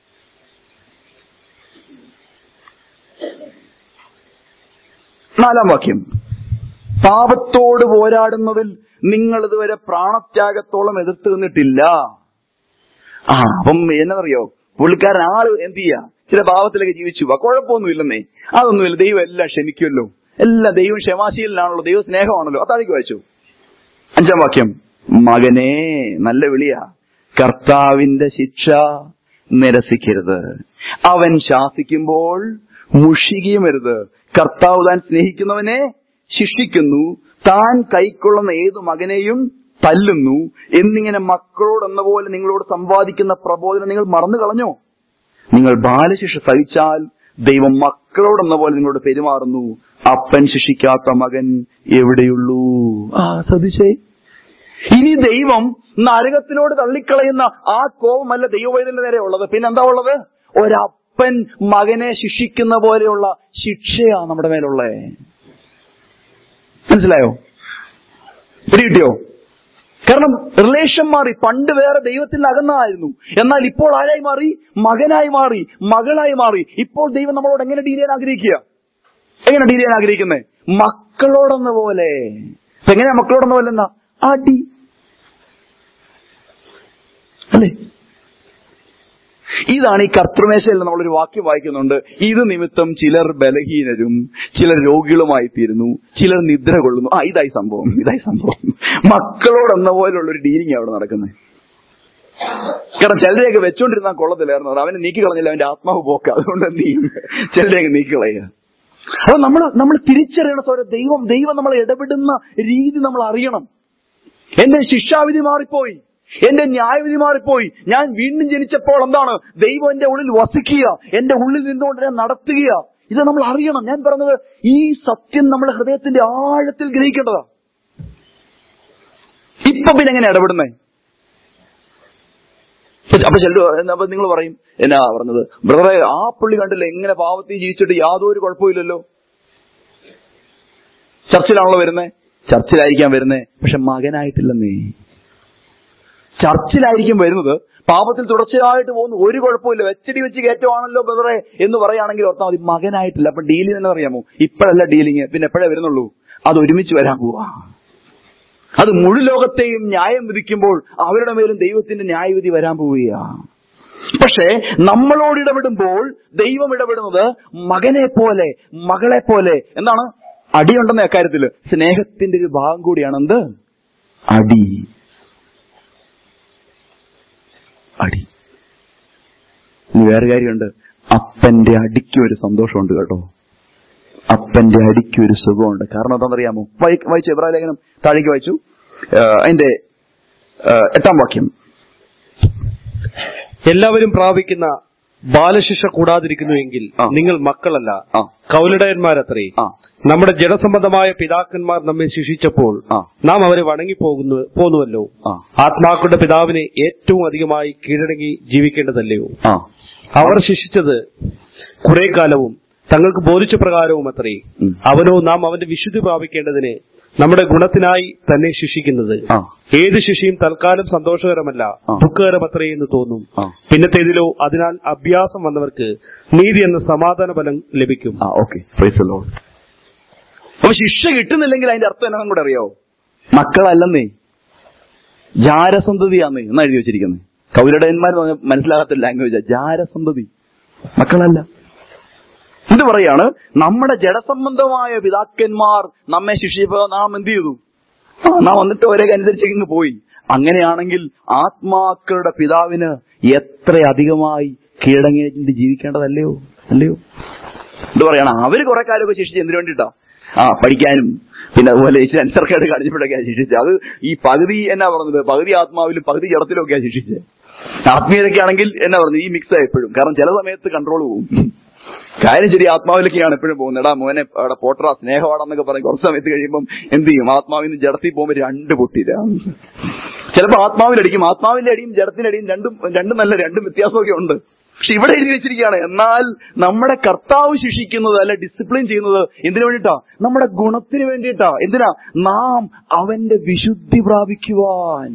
നാലാം വാക്യം പാപത്തോട് പോരാടുന്നതിൽ നിങ്ങൾ ഇതുവരെ പ്രാണത്യാഗത്തോളം എതിർത്ത് നിന്നിട്ടില്ല ആ അപ്പം എന്നറിയോ പുള്ളിക്കാരൻ ആള് എന്ത് ചെയ്യാ ചില പാവത്തിലൊക്കെ ജീവിച്ചു ആ കുഴപ്പമൊന്നുമില്ലെന്നേ അതൊന്നുമില്ല ദൈവം എല്ലാം ക്ഷമിക്കുമല്ലോ എല്ലാം ദൈവം ക്ഷമാശീലനാണല്ലോ ദൈവ സ്നേഹമാണല്ലോ അതാഴേക്ക് വായിച്ചു അഞ്ചാം വാക്യം മകനെ നല്ല വിളിയാ കർത്താവിന്റെ ശിക്ഷ നിരസിക്കരുത് അവൻ ശാസിക്കുമ്പോൾ മുഷികയും വരുത് കർത്താവ് താൻ സ്നേഹിക്കുന്നവനെ ശിക്ഷിക്കുന്നു താൻ കൈക്കൊള്ളുന്ന ഏതു മകനെയും തല്ലുന്നു എന്നിങ്ങനെ മക്കളോട് എന്ന പോലെ നിങ്ങളോട് സമ്പാദിക്കുന്ന പ്രബോധനം നിങ്ങൾ മറന്നു കളഞ്ഞോ നിങ്ങൾ ബാലശിക്ഷ സഹിച്ചാൽ ദൈവം മക്കളോടെന്ന പോലെ നിങ്ങളോട് പെരുമാറുന്നു അപ്പൻ ശിക്ഷിക്കാത്ത മകൻ എവിടെയുള്ളൂ ആ ശ്രദ്ധിച്ചേ ഇനി ദൈവം നരകത്തിനോട് തള്ളിക്കളയുന്ന ആ കോപമല്ല ദൈവവൈദ്യന്റെ നേരെ ഉള്ളത് പിന്നെ എന്താ ഉള്ളത് ഒരപ്പൻ മകനെ ശിക്ഷിക്കുന്ന പോലെയുള്ള ശിക്ഷയാ നമ്മുടെ മേലുള്ളേ മനസ്സിലായോ പിടികിട്ടിയോ കാരണം റിലേഷൻ മാറി പണ്ട് വേറെ ദൈവത്തിൽ അകന്നതായിരുന്നു എന്നാൽ ഇപ്പോൾ ആരായി മാറി മകനായി മാറി മകളായി മാറി ഇപ്പോൾ ദൈവം നമ്മളോട് എങ്ങനെ ഡീൽ ചെയ്യാൻ ആഗ്രഹിക്കുക എങ്ങനെ ഡീൽ ചെയ്യാൻ ആഗ്രഹിക്കുന്നത് മക്കളോടെന്ന പോലെ ഇപ്പൊ എങ്ങനെയാ മക്കളോടെന്ന പോലെ എന്നാ അടി അല്ലേ ഇതാണ് ഈ കർത്തൃമേശയിൽ നമ്മളൊരു വാക്യം വായിക്കുന്നുണ്ട് ഇത് നിമിത്തം ചിലർ ബലഹീനരും ചിലർ രോഗികളുമായി തീരുന്നു ചിലർ നിദ്ര കൊള്ളുന്നു ആ ഇതായി സംഭവം ഇതായി സംഭവം മക്കളോടെന്ന പോലുള്ള ഒരു ഡീലിംഗ് അവിടെ നടക്കുന്നത് കാരണം ചിലരെയൊക്കെ വെച്ചോണ്ടിരുന്നാൽ കൊള്ളത്തില്ലായിരുന്നു അവനെ നീക്കി കളഞ്ഞില്ല അവന്റെ ആത്മാവ് പോക്ക അതുകൊണ്ട് എന്ത് ചെയ്യും ചിലരെയൊക്കെ നീക്കി കളയുക അപ്പൊ നമ്മൾ നമ്മൾ തിരിച്ചറിയണ സോര ദൈവം ദൈവം നമ്മളെ ഇടപെടുന്ന രീതി നമ്മൾ അറിയണം എന്റെ ശിക്ഷാവിധി മാറിപ്പോയി എന്റെ ന്യായവിധി മാറിപ്പോയി ഞാൻ വീണ്ടും ജനിച്ചപ്പോൾ എന്താണ് ദൈവം എന്റെ ഉള്ളിൽ വസിക്കുക എന്റെ ഉള്ളിൽ നിന്നുകൊണ്ട് എന്നെ നടത്തുക ഇത് നമ്മൾ അറിയണം ഞാൻ പറഞ്ഞത് ഈ സത്യം നമ്മുടെ ഹൃദയത്തിന്റെ ആഴത്തിൽ ഗ്രഹിക്കേണ്ടതാ ഇപ്പൊ പിന്നെ എങ്ങനെ ഇടപെടുന്നേ അപ്പൊ ചില അപ്പൊ നിങ്ങൾ പറയും എന്നാ പറഞ്ഞത് ബ്രദറെ ആ പുള്ളി കണ്ടില്ല എങ്ങനെ പാവത്തിൽ ജീവിച്ചിട്ട് യാതൊരു കുഴപ്പമില്ലല്ലോ ചർച്ചിലാണല്ലോ വരുന്നേ ചർച്ചിലായിരിക്കാം വരുന്നേ പക്ഷെ മകനായിട്ടില്ലെന്നേ ചർച്ചിലായിരിക്കും വരുന്നത് പാപത്തിൽ തുടർച്ചയായിട്ട് പോകുന്നു ഒരു കുഴപ്പമില്ല വെച്ചടി വെച്ച് കയറ്റമാണല്ലോ ബ്രദറെ എന്ന് പറയുകയാണെങ്കിൽ ഓർത്താൽ മതി മകനായിട്ടില്ല അപ്പൊ ഡീലിംഗ് എന്ന് അറിയാമോ ഇപ്പോഴല്ല ഡീലിംഗ് പിന്നെ എപ്പോഴേ വരുന്നുള്ളൂ അത് ഒരുമിച്ച് വരാൻ പോവാ അത് മുഴു ലോകത്തെയും ന്യായം വിധിക്കുമ്പോൾ അവരുടെ മേലും ദൈവത്തിന്റെ ന്യായവിധി വരാൻ പോവുകയാ പക്ഷേ നമ്മളോട് ഇടപെടുമ്പോൾ ദൈവം ഇടപെടുന്നത് മകനെ പോലെ മകളെ പോലെ എന്താണ് അടിയുണ്ടെന്ന അക്കാര്യത്തില് സ്നേഹത്തിന്റെ ഒരു ഭാഗം കൂടിയാണ് എന്ത് അടി അടി ഇനി വേറെ കാര്യമുണ്ട് അപ്പന്റെ അടിക്ക് ഒരു സന്തോഷമുണ്ട് കേട്ടോ അപ്പന്റെ അടിക്ക് ഒരു സുഖമുണ്ട് കാരണം എന്താണെന്നറിയാമോ വായി- വായിച്ചു എബ്രായ ലേഖനം താഴേക്ക് വായിച്ചു ആ, അതിന്റെ ആ, എട്ടാം വാക്യം എല്ലാവരും പ്രാപിക്കുന്ന ബാലശിക്ഷ കൂടാതിരിക്കുന്നുവെങ്കിൽ ആ. നിങ്ങൾ മക്കളല്ല ആ കൗലടയന്മാരത്രേ ആ നമ്മുടെ ജഡസംബന്ധമായ പിതാക്കന്മാർ നമ്മെ ശിക്ഷിച്ചപ്പോൾ ആ. നാം അവരെ വണങ്ങിപ്പോകുന്നു പോന്നുവല്ലോ ആ ആത്മാക്കളുടെ പിതാവിനെ ഏറ്റവും അധികമായി കീഴടങ്ങി ജീവിക്കേണ്ടതല്ലയോ ആ അവർ ശിക്ഷിച്ചത് കുറെ കാലവും തങ്ങൾക്ക് ബോധിച്ച പ്രകാരവും അത്രേ ഉം. അവനോ നാം അവന്റെ വിശുദ്ധി പ്രാപിക്കേണ്ടതിന് നമ്മുടെ ഗുണത്തിനായി തന്നെ ശിക്ഷിക്കുന്നത് ആ ഏത് ശിക്ഷയും തൽക്കാലം സന്തോഷകരമല്ല ആ. ദുഃഖകരമത്രേ എന്ന് തോന്നും ആ. പിന്നത്തേതിലോ അതിനാൽ അഭ്യാസം വന്നവർക്ക് നീതി എന്ന സമാധാന ഫലം ലഭിക്കും ആ ഓക്കെ പ്രൈസ് ലോഡ് അപ്പൊ ശിക്ഷ കിട്ടുന്നില്ലെങ്കിൽ അതിന്റെ അർത്ഥം എന്നാ കൂടെ അറിയാവോ മക്കളല്ലെന്നേ ജാരസന്തതിയാന്നേ എന്നാ എഴുതി വെച്ചിരിക്കുന്നത് കൗലടയന്മാർ എന്ന് പറഞ്ഞാൽ മനസ്സിലാകാത്ത ലാംഗ്വേജാ ജാരസന്തതി മക്കളല്ല ഇത് പറയാണ് നമ്മുടെ ജഡസംബന്ധമായ പിതാക്കന്മാർ നമ്മെ ശിക്ഷിച്ചപ്പോ നാം എന്ത് ചെയ്തു ആ, നാം വന്നിട്ട് ഒരേ അനുസരിച്ച് ഇങ്ങ് പോയി അങ്ങനെയാണെങ്കിൽ ആത്മാക്കളുടെ പിതാവിന് എത്ര അധികമായി കീഴടങ്ങി ജീവിക്കേണ്ടതല്ലയോ അല്ലയോ എന്ത് പറയണം അവര് കുറെ കാലമൊക്കെ ശിക്ഷിച്ച് എന്തിനു വേണ്ടിട്ടാ ആ പഠിക്കാനും പിന്നെ അതുപോലെ സെൻസർക്കേട് കാണിച്ചപ്പോഴൊക്കെയാണ് ശിക്ഷിച്ചത് അത് ഈ പകുതി എന്നാ പറഞ്ഞത് പകുതി ആത്മാവിലും പകുതി ജഡത്തിലും ഒക്കെയാണ് ശിക്ഷിച്ചത് ആത്മീയതൊക്കെ ആണെങ്കിൽ എന്നാ പറഞ്ഞു ഈ മിക്സ് എപ്പോഴും കാരണം ചില സമയത്ത് കൺട്രോൾ പോകും കാര്യം ശരി ആത്മാവിലേക്കാണ് എപ്പോഴും പോകുന്നത് എടാ മോനെ അവിടെ പോട്ടറ സ്നേഹമാണെന്നൊക്കെ പറഞ്ഞ് കുറച്ച് സമയത്ത് കഴിയുമ്പം എന്ത് ചെയ്യും ആത്മാവിന് ജഡത്തിൽ പോകുമ്പോൾ രണ്ട് പൊട്ടില്ല ചിലപ്പോൾ ആത്മാവിലടിക്കും ആത്മാവിന്റെ അടിയും ജഡത്തിന്റെ അടിയും രണ്ടും രണ്ടും നല്ല രണ്ടും വ്യത്യാസമൊക്കെ ഉണ്ട് പക്ഷെ ഇവിടെ എഴുതി വെച്ചിരിക്കുകയാണ് എന്നാൽ നമ്മുടെ കർത്താവ് ശിക്ഷിക്കുന്നത് അല്ല ഡിസിപ്ലിൻ ചെയ്യുന്നത് എന്തിനു വേണ്ടിയിട്ടാ നമ്മുടെ ഗുണത്തിന് വേണ്ടിയിട്ടാ എന്തിനാ നാം അവന്റെ വിശുദ്ധി പ്രാപിക്കുവാൻ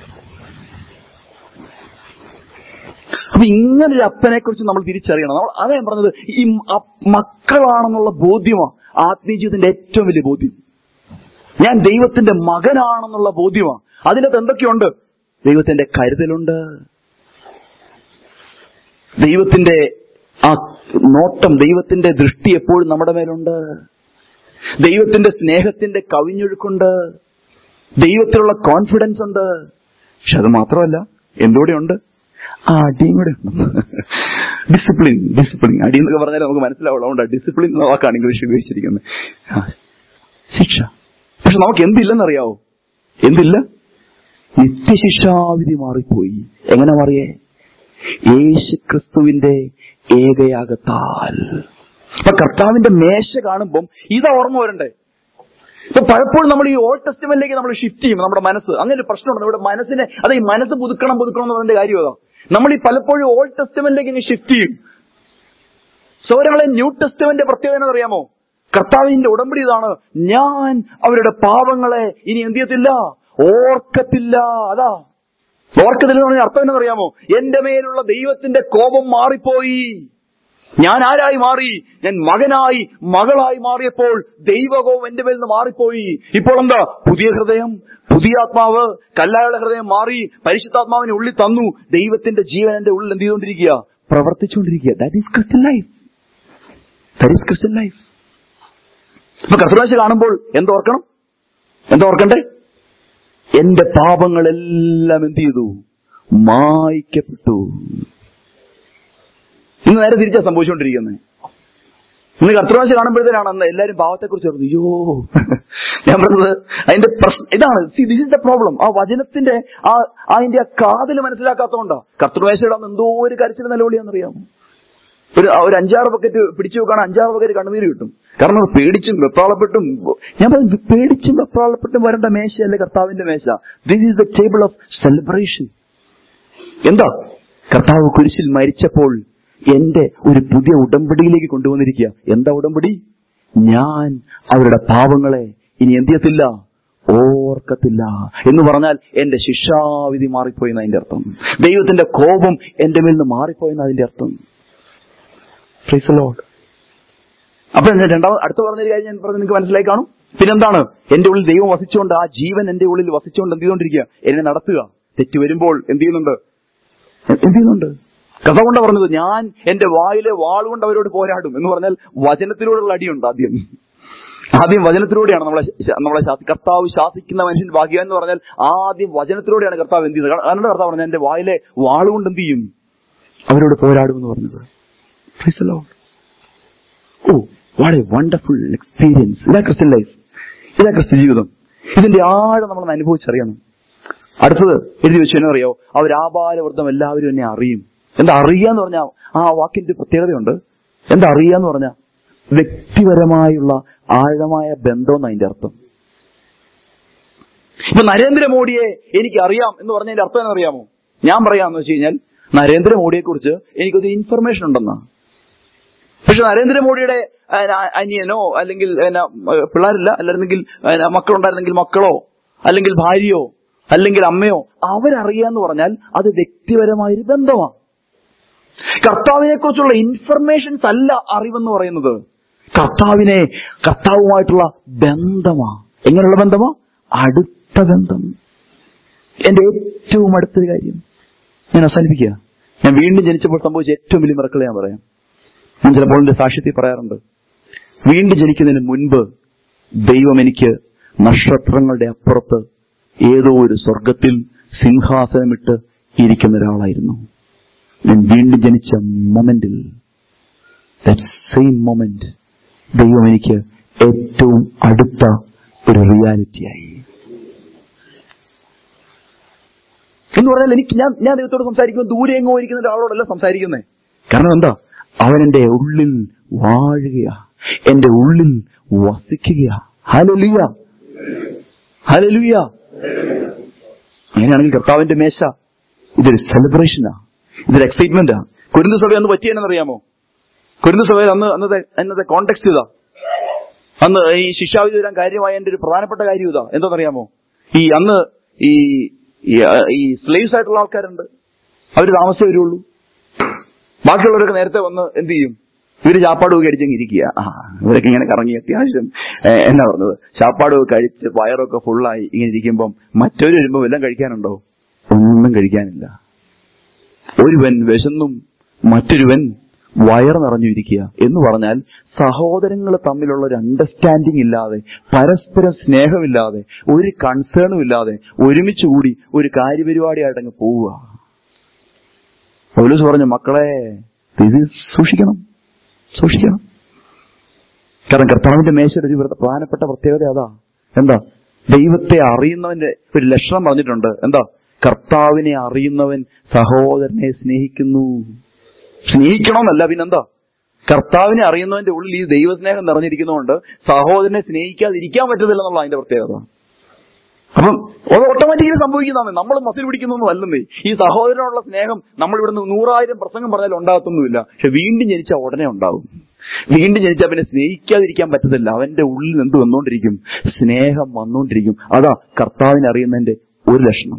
അപ്പൊ ഇങ്ങനൊരു അപ്പനെ കുറിച്ച് നമ്മൾ തിരിച്ചറിയണം നമ്മൾ അതാ ഞാൻ പറഞ്ഞത് ഈ മ- മക്കളാണെന്നുള്ള ബോധ്യമാ ആത്മീയ ജീവിതത്തിന്റെ ഏറ്റവും വലിയ ബോധ്യം ഞാൻ ദൈവത്തിന്റെ മകനാണെന്നുള്ള ബോധ്യമാ അതിനകത്ത് എന്തൊക്കെയുണ്ട് ദൈവത്തിന്റെ കരുതലുണ്ട് ദൈവത്തിന്റെ ആ നോട്ടം ദൈവത്തിന്റെ ദൃഷ്ടി എപ്പോഴും നമ്മുടെ മേലുണ്ട് ദൈവത്തിന്റെ സ്നേഹത്തിന്റെ കവിഞ്ഞൊഴുക്കുണ്ട് ദൈവത്തിലുള്ള കോൺഫിഡൻസ് ഉണ്ട് പക്ഷെ അത് മാത്രമല്ല എന്തുകൂടെ ഉണ്ട് ആ അടിയും കൂടെ ഉണ്ട് ഡിസിപ്ലിൻ ഡിസിപ്ലിൻ അടി എന്നൊക്കെ പറഞ്ഞാൽ നമുക്ക് മനസ്സിലാവുള്ളൂ അതുകൊണ്ട് ഡിസിപ്ലിൻ എന്ന വാക്കാണ് ഇംഗ്ലീഷ് ഉപയോഗിച്ചിരിക്കുന്നത് ആ, ശിക്ഷ പക്ഷെ നമുക്ക് എന്തില്ലെന്നറിയാവോ എന്തില്ല നിത്യശിക്ഷാവിധി മാറിപ്പോയി എങ്ങനെ മാറിയേ യേശു ക്രിസ്തുവിന്റെ ഏകയാകത്താൽ അപ്പൊ കർത്താവിന്റെ മേശ കാണുമ്പം ഇതാ ഓർമ്മ വരണ്ടേ ഇപ്പൊ പലപ്പോഴും നമ്മൾ ഈ ഓൾഡ് ടെസ്റ്റ്മെന്റിലേക്ക് നമ്മൾ ഷിഫ്റ്റ് ചെയ്യും നമ്മുടെ മനസ്സ് അങ്ങനെ ഒരു പ്രശ്നമുണ്ട് നമ്മുടെ മനസ്സിനെ അത് ഈ മനസ്സ് പുതുക്കണം പുതുക്കണം എന്ന് പറയുന്ന കാര്യം അതാ നമ്മൾ ഈ പലപ്പോഴും ഓൾഡ് ടെസ്റ്റ്മെന്റിലേക്ക് ഇങ്ങനെ ഷിഫ്റ്റ് ചെയ്യും സൗരങ്ങളെ ന്യൂ ടെസ്റ്റ്മെന്റ് പ്രത്യേകത എന്ന് അറിയാമോ കർത്താവിന്റെ ഉടമ്പടി ഇതാണ് ഞാൻ അവരുടെ പാപങ്ങളെ ഇനി എന്ത് ചെയ്യത്തില്ല ഓർക്കത്തില്ല അതാ ഓർക്കത്തില്ല എന്ന് പറഞ്ഞ അർത്ഥം എന്നറിയാമോ എന്റെ മേലുള്ള ദൈവത്തിന്റെ കോപം മാറിപ്പോയി ഞാൻ ആരായി മാറി ഞാൻ മകനായി മകളായി മാറിയപ്പോൾ ദൈവകോപം എന്റെ മേൽ നിന്ന് മാറിപ്പോയി ഇപ്പോൾ എന്താ പുതിയ ഹൃദയം പുതിയ ആത്മാവ് കല്ലായുള്ള ഹൃദയം മാറി പരിശുദ്ധാത്മാവിനെ ഉള്ളിൽ തന്നു ദൈവത്തിന്റെ ജീവൻ എന്റെ ഉള്ളിൽ എന്ത് ചെയ്തുകൊണ്ടിരിക്കുക പ്രവർത്തിച്ചുകൊണ്ടിരിക്കുക that is Christian life that is Christian life ഇപ്പൊ കർത്തനാശ കാണുമ്പോൾ എന്തോർക്കണം എന്തോർക്കണ്ടേ എന്റെ പാപങ്ങളെല്ലാം എന്ത് ചെയ്തു മായ്ക്കപ്പെട്ടു ഇന്ന് നേരെ തിരിച്ചാ സംഭവിച്ചുകൊണ്ടിരിക്കുന്നത് ഇന്ന് കർത്തനാശ കാണുമ്പോഴത്തേനാണ് അന്ന് എല്ലാവരും പാവത്തെക്കുറിച്ച് പറഞ്ഞു അയ്യോ ഞാൻ പറഞ്ഞത് അതിന്റെ പ്രശ്നം ഇതാണ് see this is the problem ആ വചനത്തിന്റെ ആ അതിന്റെ ആ കാതിൽ മനസ്സിലാക്കാത്തതുകൊണ്ടാ കർത്തൃമേശയുടെ അന്ന് എന്തോ ഒരു കരച്ചിൽ നിലവിളിയാണെന്നറിയാമോ ഒരു ഒരു അഞ്ചാറ് ബക്കറ്റ് പിടിച്ചു വെക്കാണ് അഞ്ചാറ് ബക്കറ്റ് കണ്ണുനീര് കിട്ടും കാരണം അത് പേടിച്ചും വെപ്രാളപ്പെട്ടും ഞാൻ പറഞ്ഞു പേടിച്ചും വെപ്രാളപ്പെട്ടും വരേണ്ട മേശയല്ലേ കർത്താവിന്റെ മേശ this is the table of celebration എന്താ കർത്താവ് കുരിശിൽ മരിച്ചപ്പോൾ എന്റെ ഒരു പുതിയ ഉടമ്പടിയിലേക്ക് കൊണ്ടുവന്നിരിക്കുക എന്താ ഉടമ്പടി ഞാൻ അവരുടെ പാപങ്ങളെ ഇനി എന്ത് ചെയ്യത്തില്ല ഓർക്കത്തില്ല എന്ന് പറഞ്ഞാൽ എന്റെ ശിക്ഷാവിധി മാറിപ്പോയെന്ന് അതിന്റെ അർത്ഥം ദൈവത്തിന്റെ കോപം എന്റെ മേൽ നിന്ന് മാറിപ്പോയെന്ന് അതിന്റെ അർത്ഥം Praise the Lord. അപ്പൊ ഞാൻ രണ്ടാമത് അടുത്ത പറഞ്ഞൊരു കാര്യം ഞാൻ പറഞ്ഞ് നിങ്ങൾക്ക് മനസ്സിലായി കാണും പിന്നെന്താണ് എന്റെ ഉള്ളിൽ ദൈവം വസിച്ചുകൊണ്ട് ആ ജീവൻ എന്റെ ഉള്ളിൽ വസിച്ചുകൊണ്ട് എന്ത് ചെയ്തുകൊണ്ടിരിക്കുക എന്നെ നടത്തുക തെറ്റ് വരുമ്പോൾ എന്ത് ചെയ്യുന്നുണ്ട് എന്ത് ചെയ്യുന്നുണ്ട് കഥ കൊണ്ട് പറഞ്ഞത് ഞാൻ എന്റെ വായിലെ വാളുകൊണ്ട് അവരോട് പോരാടും എന്ന് പറഞ്ഞാൽ വചനത്തിലൂടെയുള്ള അടിയുണ്ട് ആദ്യം ആദ്യം വചനത്തിലൂടെയാണ് നമ്മളെ ശ- നമ്മളെ ശാസി കർത്താവ് ശാസിക്കുന്ന മനുഷ്യൻ ഭാഗ്യം എന്ന് പറഞ്ഞാൽ ആദ്യം വചനത്തിലൂടെയാണ് കർത്താവ് എന്ത് ചെയ്യുന്നത് കാരണം കർത്താവ് പറഞ്ഞത് എന്റെ വായിലെ വാളുകൊണ്ട് എന്ത് ചെയ്യും അവരോട് പോരാടും എന്ന് പറഞ്ഞത് Praise the Lord. Oh what a wonderful experience ഇതാ ക്രിസ്ത്യൻ ലൈഫ് ഇതാ ക്രിസ്ത്യ ജീവിതം ഇതിന്റെ ആഴം നമ്മൾ അനുഭവിച്ചറിയണം അടുത്തത് എഴുതി വെച്ചു എന്നെ അറിയോ അവർ ആപാലവൃദ്ധം എല്ലാവരും എന്നെ അറിയും എന്താ അറിയാന്ന് പറഞ്ഞാൽ ആ വാക്കിന്റെ പ്രത്യേകതയുണ്ട് എന്താ അറിയാന്ന് പറഞ്ഞാൽ വ്യക്തിപരമായുള്ള ആഴമായ ബന്ധം എന്ന് അതിന്റെ അർത്ഥം ഇപ്പൊ നരേന്ദ്രമോദിയെ എനിക്ക് അറിയാം എന്ന് പറഞ്ഞതിന്റെ അർത്ഥം എന്നറിയാമോ ഞാൻ പറയാമെന്ന് വെച്ച് കഴിഞ്ഞാൽ നരേന്ദ്രമോദിയെ കുറിച്ച് എനിക്കൊരു ഇൻഫർമേഷൻ ഉണ്ടെന്നാ പക്ഷെ നരേന്ദ്രമോദിയുടെ ആ, അനിയനോ അല്ലെങ്കിൽ എന്നാ, പിള്ളേരില്ല അല്ലെങ്കിൽ എന്നാ, മക്കളുണ്ടായിരുന്നെങ്കിൽ മക്കളോ അല്ലെങ്കിൽ ഭാര്യയോ അല്ലെങ്കിൽ അമ്മയോ അവരറിയാന്ന് പറഞ്ഞാൽ അത് വ്യക്തിപരമായൊരു ബന്ധമാണ് കർത്താവിനെ കുറിച്ചുള്ള ഇൻഫർമേഷൻസ് അല്ല അറിവെന്ന് പറയുന്നത് കർത്താവിനെ കർത്താവുമായിട്ടുള്ള ബന്ധമാ എങ്ങനെയുള്ള ബന്ധമാ അടുത്ത ബന്ധം എന്റെ ഏറ്റവും അടുത്തൊരു കാര്യം ഞാൻ അവസാനിപ്പിക്കുക ഞാൻ വീണ്ടും ജനിച്ചപ്പോൾ സംഭവിച്ച ഏറ്റവും വലിയ മറക്കൾ ഞാൻ പറയാം ഞാൻ ചിലപ്പോൾ എന്റെ സാക്ഷ്യത്തിൽ പറയാറുണ്ട് വീണ്ടും ജനിക്കുന്നതിന് മുൻപ് ദൈവം എനിക്ക് നക്ഷത്രങ്ങളുടെ അപ്പുറത്ത് ഏതോ ഒരു സ്വർഗത്തിൽ സിംഹാസനമിട്ട് ഇരിക്കുന്ന ഒരാളായിരുന്നു ഞാൻ വീണ്ടും ജനിച്ച മൊമെന്റിൽ സെയിം മൊമെന്റ് ദൈവം എനിക്ക് ഏറ്റവും അടുത്ത ഒരു റിയാലിറ്റിയായി എന്ന് പറഞ്ഞാൽ എനിക്ക് ഞാൻ ഞാൻ ദൈവത്തോട് സംസാരിക്കുമ്പോൾ ദൂരെ എങ്ങോ ഇരിക്കുന്ന ഒരാളോടല്ല സംസാരിക്കുന്നേ കാരണം എന്താ അവൻ എന്റെ ഉള്ളിൽ വാഴുകയാ എന്റെ ഉള്ളിൽ വസിക്കുകയാ ഹലലുയ ഹലലുയ അങ്ങനെയാണെങ്കിൽ കർത്താവിന്റെ മേശ ഇതൊരു സെലിബ്രേഷനാ ഇതൊരു എക്സൈറ്റ്മെന്റാ കുരുന്ത് സഭ അന്ന് പറ്റിയെന്നറിയാമോ കുരുന്ത് സഭയിൽ അന്ന് അന്നത്തെ അന്നത്തെ കോണ്ടെക്സ്റ്റ് ഇതാ അന്ന് ഈ ശിക്ഷാവിധി വരാൻ കാര്യമായ എന്റെ ഒരു പ്രധാനപ്പെട്ട കാര്യം ഇതാ എന്താണെന്നറിയാമോ ഈ അന്ന് ഈ ഈ, ആ, ഈ സ്ലേവ്സ് ആയിട്ടുള്ള ആൾക്കാരുണ്ട് അവർ താമസിച്ചേ വരുള്ളൂ ബാക്കിയുള്ളവരൊക്കെ നേരത്തെ വന്ന് എന്ത് ചെയ്യും ഇവര് ചാപ്പാട് ഒക്കെ അടിച്ചങ്ങ് ഇരിക്കുക ആ ഇവരൊക്കെ ഇങ്ങനെ കറങ്ങി അത്യാവശ്യം ഏ, എന്നാ പറഞ്ഞത് ചാപ്പാട് ഒക്കെ കഴിച്ച് വയറൊക്കെ ഫുള്ളായി ഇങ്ങനെ ഇരിക്കുമ്പം മറ്റൊരു വരുമ്പോ വല്ലതും കഴിക്കാനുണ്ടോ ഒന്നും കഴിക്കാനില്ല ഒരുവൻ വിശന്നും മറ്റൊരുവൻ വയർ നിറഞ്ഞിരിക്കുക എന്ന് പറഞ്ഞാൽ സഹോദരങ്ങൾ തമ്മിലുള്ള ഒരു അണ്ടർസ്റ്റാൻഡിംഗ് ഇല്ലാതെ പരസ്പരം സ്നേഹമില്ലാതെ ഒരു കൺസേണും ഇല്ലാതെ ഒരുമിച്ച് കൂടി ഒരു കാര്യപരിപാടിയായിട്ട് അങ്ങ് പോവുക പൗലൂസ് പറഞ്ഞു മക്കളെ ഇത് സൂക്ഷിക്കണം സൂക്ഷിക്കണം കാരണം കർത്താവിന്റെ മേശയുടെ ഒരു വ്രത- പ്രധാനപ്പെട്ട പ്രത്യേകത അതാ എന്താ ദൈവത്തെ അറിയുന്നവന്റെ ഒരു ലക്ഷണം പറഞ്ഞിട്ടുണ്ട് എന്താ കർത്താവിനെ അറിയുന്നവൻ സഹോദരനെ സ്നേഹിക്കുന്നു സ്നേഹിക്കണമെന്നല്ല പിന്നെന്താ കർത്താവിനെ അറിയുന്നവന്റെ ഉള്ളിൽ ഈ ദൈവസ്നേഹം നിറഞ്ഞിരിക്കുന്നതുകൊണ്ട് സഹോദരനെ സ്നേഹിക്കാതിരിക്കാൻ പറ്റത്തില്ല എന്നുള്ള അതിന്റെ പ്രത്യേകത അപ്പം അത് ഓട്ടോമാറ്റിക്കലി സംഭവിക്കുന്നതാണ് നമ്മൾ മസിൽ പിടിക്കുന്നൊന്നും അല്ലെന്നേ ഈ സഹോദരനുള്ള സ്നേഹം നമ്മൾ ഇവിടുന്ന് നൂറായിരം പ്രസംഗം പറഞ്ഞാൽ ഉണ്ടാകത്തൊന്നുമില്ല പക്ഷെ വീണ്ടും ജനിച്ചാൽ ഉടനെ ഉണ്ടാവും വീണ്ടും ജനിച്ചാൽ പിന്നെ സ്നേഹിക്കാതിരിക്കാൻ പറ്റത്തില്ല അവന്റെ ഉള്ളിൽ എന്ത് വന്നുകൊണ്ടിരിക്കും സ്നേഹം വന്നുകൊണ്ടിരിക്കും അതാ കർത്താവിനെ അറിയുന്നതിന്റെ ഒരു ലക്ഷണം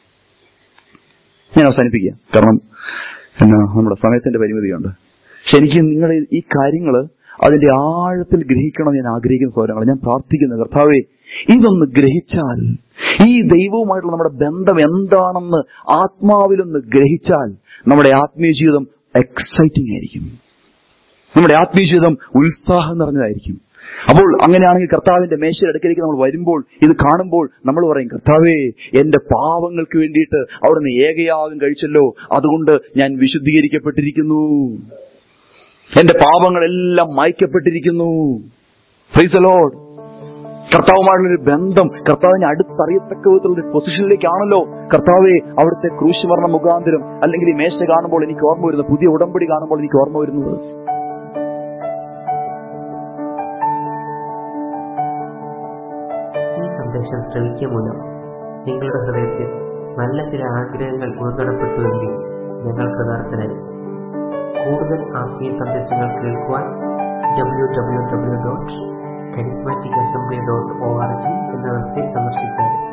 ഞാൻ അവസാനിപ്പിക്കുക കാരണം എന്നാ നമ്മുടെ സമയത്തിന്റെ പരിമിതിയുണ്ട് പക്ഷെ എനിക്ക് നിങ്ങൾ ഈ കാര്യങ്ങൾ അതിന്റെ ആഴത്തിൽ ഗ്രഹിക്കണം ഞാൻ ആഗ്രഹിക്കുന്ന സൗരങ്ങൾ ഞാൻ പ്രാർത്ഥിക്കുന്നു കർത്താവേ ഇതൊന്ന് ഗ്രഹിച്ചാൽ ഈ ദൈവവുമായിട്ടുള്ള നമ്മുടെ ബന്ധം എന്താണെന്ന് ആത്മാവിലൊന്ന് ഗ്രഹിച്ചാൽ നമ്മുടെ ആത്മീയ ജീവിതം എക്സൈറ്റിംഗ് ആയിരിക്കും നമ്മുടെ ആത്മീയ ജീവിതം ഉത്സാഹം നിറഞ്ഞതായിരിക്കും അപ്പോൾ അങ്ങനെയാണെങ്കിൽ കർത്താവിന്റെ മേശയുടെ അടുക്കലേക്ക് നമ്മൾ വരുമ്പോൾ ഇത് കാണുമ്പോൾ നമ്മൾ പറയും കർത്താവേ എന്റെ പാവങ്ങൾക്ക് വേണ്ടിയിട്ട് അവിടുന്ന് ഏകയാഗം കഴിച്ചല്ലോ അതുകൊണ്ട് ഞാൻ വിശുദ്ധീകരിക്കപ്പെട്ടിരിക്കുന്നു എന്റെ പാപങ്ങളെല്ലാം മായ്ക്കപ്പെട്ടിരിക്കുന്നു Praise the Lord. കർത്താവുമായിട്ടുള്ളൊരു ബന്ധം കർത്താവിനെ അടുത്തറിയത്തക്ക വിധത്തിലുള്ള ഒരു പൊസിഷനിലേക്കാണല്ലോ കർത്താവെ അവിടുത്തെ ക്രൂശുമരണ മുഖാന്തരം അല്ലെങ്കിൽ ഈ മേശ കാണുമ്പോൾ എനിക്ക് ഓർമ്മ വരുന്നത് പുതിയ ഉടമ്പടി കാണുമ്പോൾ എനിക്ക് ഓർമ്മ വരുന്നത് ഈ സന്ദേശം ശ്രവിക്കുക മൂലം നിങ്ങളുടെ ഹൃദയത്തിൽ നല്ല ചില ആഗ്രഹങ്ങൾ ഉൾക്കടപ്പെട്ടുവെങ്കിൽ ഞങ്ങൾ കൃതാർത്ഥനായി കൂടുതൽ ആത്മീയ സന്ദേശങ്ങൾ കേൾക്കുവാൻ W W W dot charismatic assembly dot O R G എന്ന വെബ്സൈറ്റ് സന്ദർശിച്ചാൽ